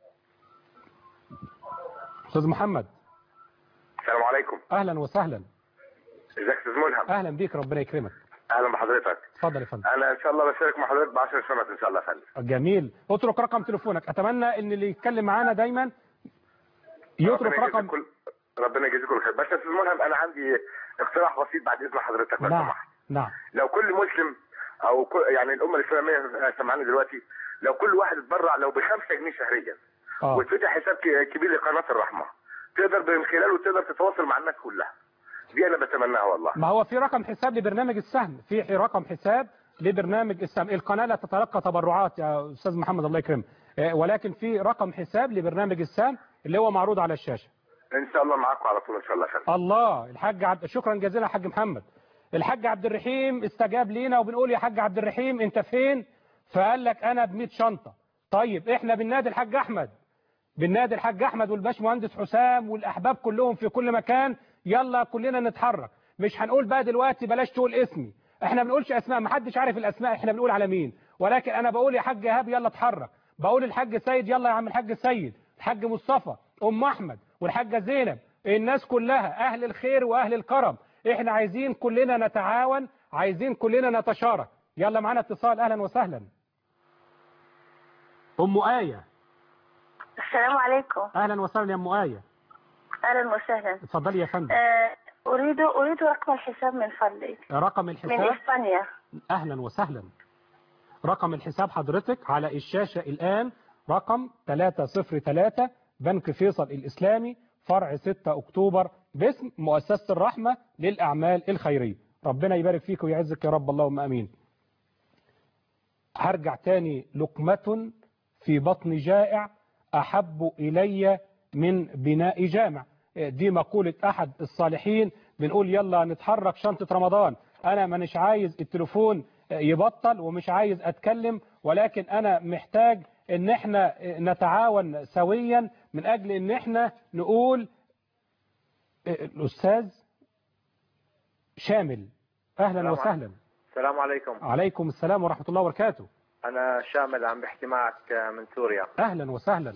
Speaker 2: استاذ محمد
Speaker 21: السلام عليكم
Speaker 2: اهلا وسهلا
Speaker 21: ازيك يا استاذ ملهم
Speaker 2: اهلا بيك ربنا يكرمك
Speaker 21: اهلا بحضرتك
Speaker 2: اتفضل يا فندم
Speaker 21: انا ان شاء الله بشارك مع حضرتك ب 10 سنوات ان شاء الله يا فندم
Speaker 2: جميل اترك رقم تليفونك اتمنى ان اللي يتكلم معانا دايما يترك
Speaker 21: ربنا يجزيك
Speaker 2: رقم
Speaker 21: كل ربنا يجزيك كل خير بس يا استاذ ملهم انا عندي اقتراح بسيط بعد اذن حضرتك لو
Speaker 2: نعم
Speaker 21: سمحت
Speaker 2: نعم
Speaker 21: لو كل مسلم او كل يعني الامه الاسلاميه سمعنا دلوقتي لو كل واحد اتبرع لو ب 5 جنيه شهريا
Speaker 2: اه
Speaker 21: وتفتح حساب ك- كبير لقناه الرحمه تقدر من خلاله تقدر تتواصل مع الناس كلها دي انا بتمناها والله
Speaker 2: ما هو في رقم حساب لبرنامج السهم في رقم حساب لبرنامج السهم القناة لا تتلقى تبرعات يا أستاذ محمد الله يكرمك آه، ولكن في رقم حساب لبرنامج السهم اللي هو معروض على الشاشة
Speaker 21: ان شاء الله معاكم على طول ان شاء الله يا فندم
Speaker 2: الله الحاج عبد شكرا جزيلا يا حاج محمد الحاج عبد الرحيم استجاب لينا وبنقول يا حاج عبد الرحيم انت فين فقال لك انا ب 100 شنطه طيب احنا بننادي الحاج احمد بننادي الحاج احمد والباشمهندس حسام والاحباب كلهم في كل مكان يلا كلنا نتحرك مش هنقول بقى دلوقتي بلاش تقول اسمي احنا بنقولش اسماء محدش عارف الاسماء احنا بنقول على مين ولكن انا بقول يا حاج ايهاب يلا اتحرك بقول الحاج سيد يلا يا عم الحاج سيد الحاج مصطفى ام احمد والحاجه زينب الناس كلها اهل الخير واهل الكرم احنا عايزين كلنا نتعاون عايزين كلنا نتشارك يلا معانا اتصال اهلا وسهلا ام ايه
Speaker 4: السلام عليكم
Speaker 2: اهلا وسهلا يا ام ايه
Speaker 4: اهلا وسهلا
Speaker 2: اتفضلي يا فندم
Speaker 4: آه، اريد اريد رقم الحساب من فضلك
Speaker 2: رقم
Speaker 4: من
Speaker 2: الحساب
Speaker 4: اسبانيا
Speaker 2: اهلا وسهلا رقم الحساب حضرتك على الشاشة الآن رقم 303 بنك فيصل الإسلامي فرع 6 أكتوبر باسم مؤسسة الرحمة للأعمال الخيرية ربنا يبارك فيك ويعزك يا رب اللهم أمين هرجع تاني لقمة في بطن جائع أحب إلي من بناء جامع دي مقولة أحد الصالحين بنقول يلا نتحرك شنطة رمضان أنا مانيش عايز التليفون يبطل ومش عايز أتكلم ولكن أنا محتاج إن احنا نتعاون سويا من أجل إن احنا نقول الأستاذ شامل أهلا
Speaker 22: السلام
Speaker 2: وسهلا
Speaker 22: السلام عليكم
Speaker 2: عليكم السلام ورحمة الله وبركاته
Speaker 22: أنا شامل عم بحكي معك من سوريا
Speaker 2: أهلا وسهلا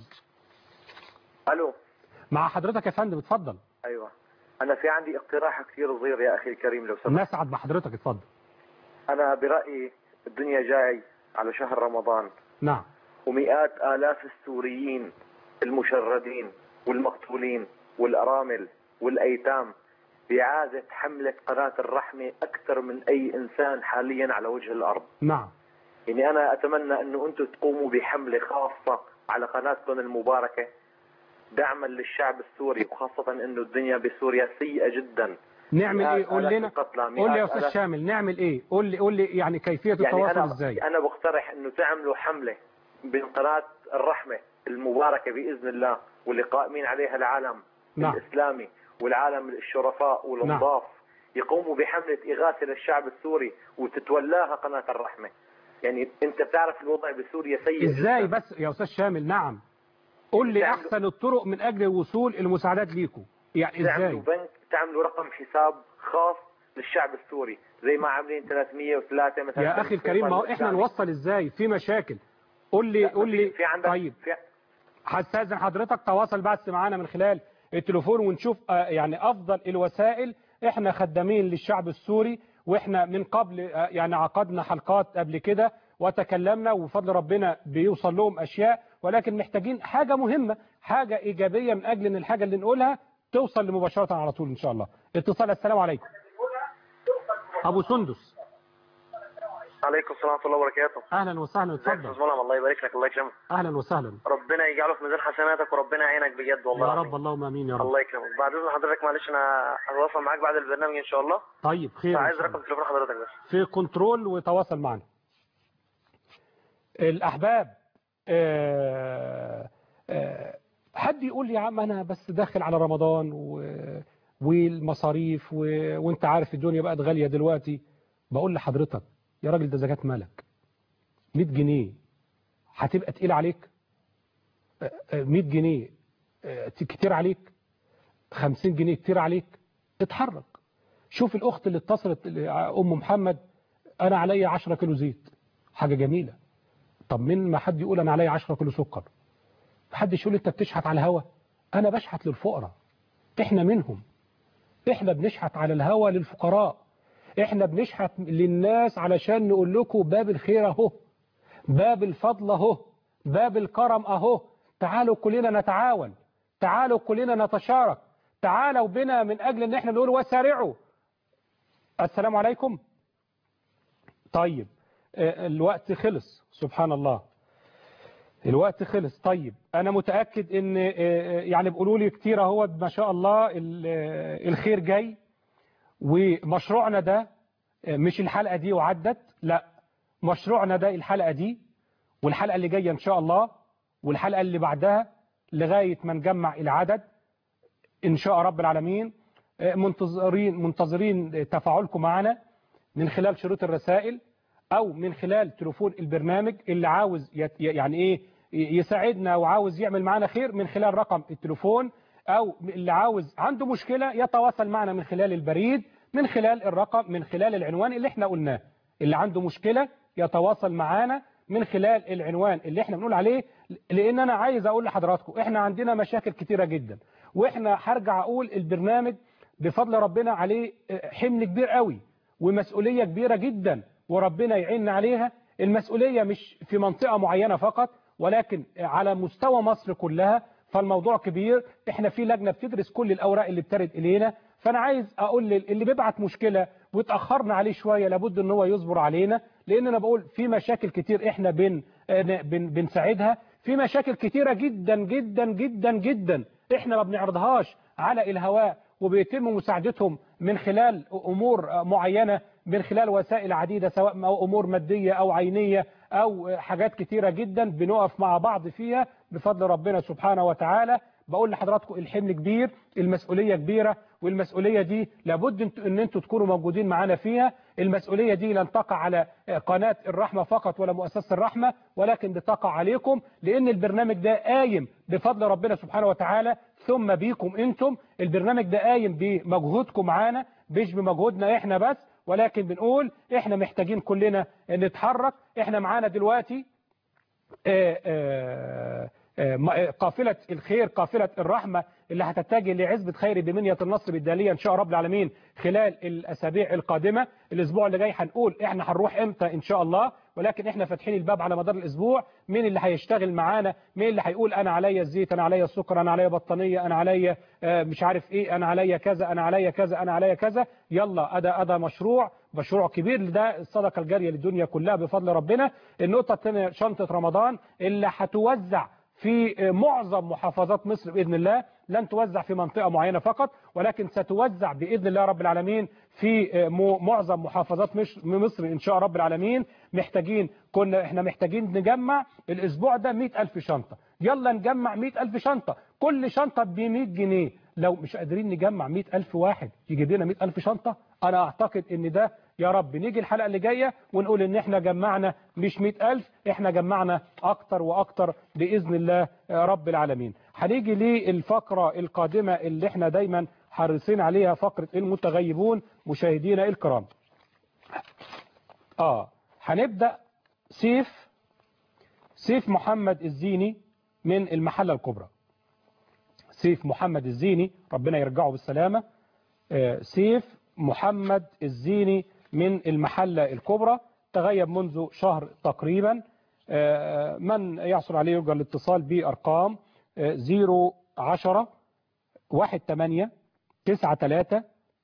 Speaker 22: ألو
Speaker 2: مع حضرتك يا فندم اتفضل
Speaker 22: أيوة أنا في عندي اقتراح كثير صغير يا أخي الكريم لو سمحت
Speaker 2: نسعد بحضرتك اتفضل
Speaker 22: أنا برأيي الدنيا جاي على شهر رمضان
Speaker 2: نعم
Speaker 22: ومئات آلاف السوريين المشردين والمقتولين والأرامل والأيتام بإعادة حملة قناة الرحمة أكثر من أي إنسان حاليا على وجه الأرض
Speaker 2: نعم
Speaker 22: يعني أنا أتمنى أنه أنتم تقوموا بحملة خاصة على قناتكم المباركة دعما للشعب السوري وخاصة أنه الدنيا بسوريا سيئة جدا
Speaker 2: نعمل ايه
Speaker 22: مئات
Speaker 2: قول
Speaker 22: آلاف
Speaker 2: لنا
Speaker 22: القتلى،
Speaker 2: قول لي يا
Speaker 22: مئات
Speaker 2: استاذ
Speaker 22: آلاف-
Speaker 2: شامل نعمل ايه قول لي قول لي يعني كيفيه
Speaker 22: يعني
Speaker 2: التواصل
Speaker 22: أنا
Speaker 2: ازاي
Speaker 22: أنا بقترح أنه تعملوا حملة بين قناة الرحمة المباركة بإذن الله واللي قائمين عليها العالم
Speaker 2: نعم.
Speaker 22: الإسلامي والعالم الشرفاء والانضاف يقوموا بحملة إغاثة للشعب السوري وتتولاها قناة الرحمة يعني أنت بتعرف الوضع بسوريا سيء
Speaker 2: ازاي
Speaker 22: جداً.
Speaker 2: بس يا استاذ شامل نعم قول لي
Speaker 22: تعملوا-
Speaker 2: احسن الطرق من اجل وصول المساعدات ليكم يعني
Speaker 22: تعملوا
Speaker 2: ازاي
Speaker 22: بنك تعملوا رقم حساب خاص للشعب السوري زي ما عاملين 303 مثلا
Speaker 2: يا اخي الكريم ما هو احنا
Speaker 22: الإسلامي.
Speaker 2: نوصل ازاي في مشاكل قول لي قول لي
Speaker 22: في عندك
Speaker 2: طيب
Speaker 22: في
Speaker 2: هستاذن حضرتك تواصل بس معانا من خلال التليفون ونشوف آه، يعني افضل الوسائل احنا خدامين للشعب السوري واحنا من قبل آه، يعني عقدنا حلقات قبل كده وتكلمنا وبفضل ربنا بيوصل لهم اشياء ولكن محتاجين حاجة مهمة حاجة ايجابية من اجل ان الحاجة اللي نقولها توصل مباشرة على طول ان شاء الله اتصال السلام عليكم ابو سندس
Speaker 22: عليكم السلام ورحمه الله وبركاته
Speaker 2: اهلا وسهلا
Speaker 22: ازيك يا
Speaker 2: اتفضل
Speaker 22: استاذ ملهم الله يبارك لك الله يكرمك
Speaker 2: اهلا وسهلا
Speaker 22: ربنا يجعله في ميزان حسناتك وربنا يعينك بجد والله
Speaker 2: يا
Speaker 22: العظيم.
Speaker 2: رب اللهم امين يا رب
Speaker 22: الله يكرمك بعد اذن حضرتك معلش انا هتواصل معاك بعد البرنامج ان شاء الله
Speaker 2: طيب خير إن
Speaker 22: عايز
Speaker 2: شاء
Speaker 22: رقم تليفون حضرتك بس
Speaker 2: في كنترول وتواصل معنا الأحباب آه، آه، حد يقول لي يا عم أنا بس داخل على رمضان و... والمصاريف و... وانت عارف الدنيا بقت غالية دلوقتي بقول لحضرتك يا راجل ده زكاة مالك 100 جنيه هتبقى تقيل عليك آه، آه، 100 جنيه آه، كتير عليك 50 جنيه كتير عليك اتحرك شوف الأخت اللي اتصلت أم محمد أنا عليا 10 كيلو زيت حاجة جميلة طب من ما حد يقول أنا عليا 10 كيلو سكر محدش يقول أنت بتشحت على الهوا أنا بشحت للفقراء إحنا منهم إحنا بنشحت على الهوا للفقراء إحنا بنشحت للناس علشان نقول لكم باب الخير أهو باب الفضل أهو باب الكرم أهو تعالوا كلنا نتعاون تعالوا كلنا نتشارك تعالوا بنا من أجل أن احنا نقول وسارعوا السلام عليكم طيب آه، الوقت خلص سبحان الله الوقت خلص طيب أنا متأكد أن آه، آه، يعني بيقولوا لي كتير اهو ما شاء الله ال- آه، الخير جاي ومشروعنا ده آه، مش الحلقة دي وعدت لا مشروعنا ده الحلقة دي والحلقة اللي جاية إن شاء الله والحلقة اللي بعدها لغاية ما نجمع العدد إن شاء رب العالمين آه، منتظرين منتظرين تفاعلكم معنا من خلال شروط الرسائل أو من خلال تليفون البرنامج اللي عاوز يت- يعني إيه يساعدنا وعاوز يعمل معنا خير من خلال رقم التليفون أو اللي عاوز عنده مشكلة يتواصل معنا من خلال البريد من خلال الرقم من خلال العنوان اللي احنا قلناه اللي عنده مشكلة يتواصل معانا من خلال العنوان اللي احنا بنقول عليه لان انا عايز اقول لحضراتكم احنا عندنا مشاكل كتيرة جدا واحنا هرجع اقول البرنامج بفضل ربنا عليه حمل كبير قوي ومسؤولية كبيرة جدا وربنا يعيننا عليها المسؤولية مش في منطقة معينة فقط ولكن على مستوى مصر كلها فالموضوع كبير احنا في لجنة بتدرس كل الأوراق اللي بترد إلينا فأنا عايز أقول اللي بيبعت مشكلة وتأخرنا عليه شوية لابد ان هو يصبر علينا لأن أنا بقول في مشاكل كتير احنا بن بن بنساعدها في مشاكل كتيرة جدا جدا جدا جدا احنا ما بنعرضهاش على الهواء وبيتم مساعدتهم من خلال أمور معينة من خلال وسائل عديدة سواء أمور مادية أو عينية أو حاجات كتيرة جدا بنقف مع بعض فيها بفضل ربنا سبحانه وتعالى بقول لحضراتكم الحمل كبير المسؤولية كبيرة والمسؤولية دي لابد ان انتوا تكونوا موجودين معانا فيها المسؤولية دي لن تقع على قناة الرحمة فقط ولا مؤسسة الرحمة ولكن بتقع عليكم لان البرنامج ده قايم بفضل ربنا سبحانه وتعالى ثم بيكم انتم البرنامج ده قايم بمجهودكم معانا مش بمجهودنا احنا بس ولكن بنقول احنا محتاجين كلنا نتحرك احنا معانا دلوقتي آآ آآ قافلة الخير قافلة الرحمة اللي هتتجه لعزبة خير بمنية النصر بالدالية إن شاء رب العالمين خلال الأسابيع القادمة الأسبوع اللي جاي هنقول إحنا هنروح إمتى إن شاء الله ولكن إحنا فاتحين الباب على مدار الأسبوع مين اللي هيشتغل معانا مين اللي هيقول أنا عليا الزيت أنا عليا السكر أنا عليا بطانية أنا عليا مش عارف إيه أنا عليا كذا أنا عليا كذا أنا عليا كذا يلا أدا أدا مشروع مشروع كبير ده الصدقة الجارية للدنيا كلها بفضل ربنا النقطة الثانية شنطة رمضان اللي هتوزع في معظم محافظات مصر بإذن الله لن توزع في منطقة معينة فقط ولكن ستوزع بإذن الله رب العالمين في معظم محافظات مصر إن شاء رب العالمين محتاجين كنا إحنا محتاجين نجمع الأسبوع ده 100 ألف شنطة يلا نجمع 100 ألف شنطة كل شنطة ب 100 جنيه لو مش قادرين نجمع 100 ألف واحد يجيب لنا 100 ألف شنطة أنا أعتقد إن ده يا رب نيجي الحلقة اللي جاية ونقول إن إحنا جمعنا مش 100 ألف إحنا جمعنا أكتر وأكتر بإذن الله رب العالمين هنيجي للفقرة القادمة اللي إحنا دايما حريصين عليها فقرة المتغيبون مشاهدينا الكرام آه هنبدأ سيف سيف محمد الزيني من المحلة الكبرى سيف محمد الزيني ربنا يرجعه بالسلامة سيف محمد الزيني من المحلة الكبرى تغيب منذ شهر تقريبا من يحصل عليه يرجى الاتصال بأرقام 010 18 93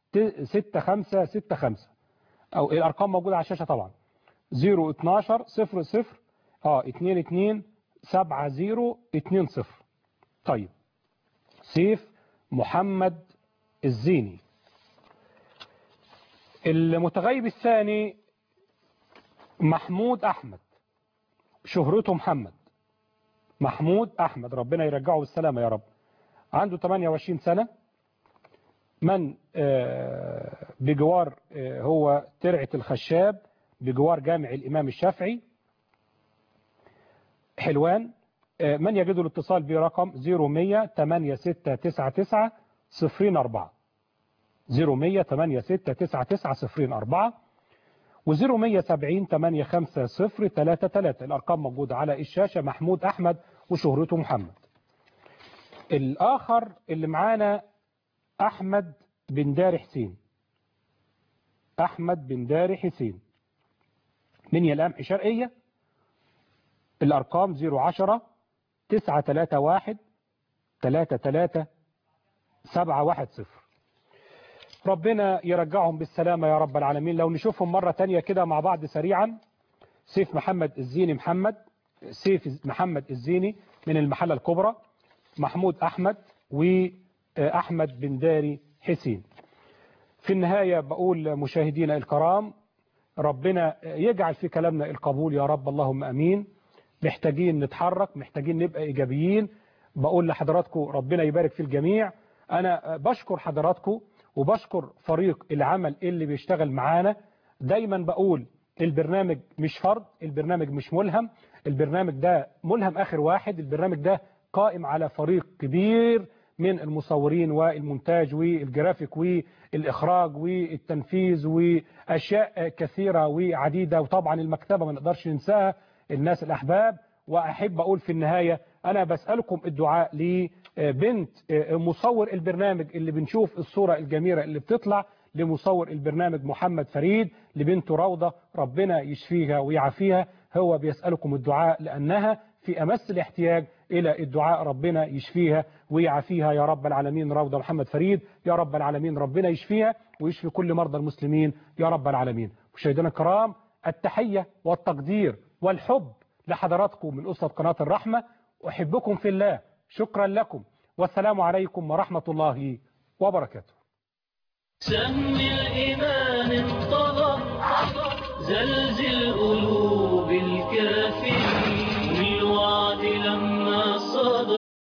Speaker 2: 6565 أو الأرقام موجودة على الشاشة طبعا 012 00 اه 22 70 20 طيب سيف محمد الزيني المتغيب الثاني محمود أحمد شهرته محمد محمود أحمد ربنا يرجعه بالسلامة يا رب عنده 28 سنة من بجوار هو ترعة الخشاب بجوار جامع الإمام الشافعي حلوان من يجد الاتصال برقم 0100 8699 04 0100 8699 04 و0170 850 33 الأرقام موجودة على الشاشة محمود أحمد وشهرته محمد الآخر اللي معانا أحمد بن دار حسين أحمد بن دار حسين من يلامح شرقية الأرقام 010 931 33 710 ربنا يرجعهم بالسلامة يا رب العالمين لو نشوفهم مرة تانية كده مع بعض سريعا سيف محمد الزيني محمد سيف محمد الزيني من المحلة الكبرى محمود أحمد وأحمد بن داري حسين في النهاية بقول مشاهدينا الكرام ربنا يجعل في كلامنا القبول يا رب اللهم أمين محتاجين نتحرك محتاجين نبقى إيجابيين بقول لحضراتكم ربنا يبارك في الجميع أنا بشكر حضراتكم وبشكر فريق العمل اللي بيشتغل معانا دايما بقول البرنامج مش فرض البرنامج مش ملهم البرنامج ده ملهم آخر واحد البرنامج ده قائم على فريق كبير من المصورين والمونتاج والجرافيك والإخراج والتنفيذ وأشياء كثيرة وعديدة وطبعا المكتبة ما نقدرش ننساها الناس الأحباب وأحب أقول في النهاية أنا بسألكم الدعاء لبنت مصور البرنامج اللي بنشوف الصورة الجميلة اللي بتطلع لمصور البرنامج محمد فريد لبنته روضة ربنا يشفيها ويعافيها هو بيسألكم الدعاء لأنها في أمس الاحتياج إلى الدعاء ربنا يشفيها ويعافيها يا رب العالمين روضة محمد فريد يا رب العالمين ربنا يشفيها ويشفي كل مرضى المسلمين يا رب العالمين مشاهدينا الكرام التحية والتقدير والحب لحضراتكم من أسرة قناة الرحمة أحبكم في الله شكرا لكم والسلام عليكم ورحمة الله وبركاته
Speaker 3: سهم الإيمان انطلق زلزل قلوب الكافرين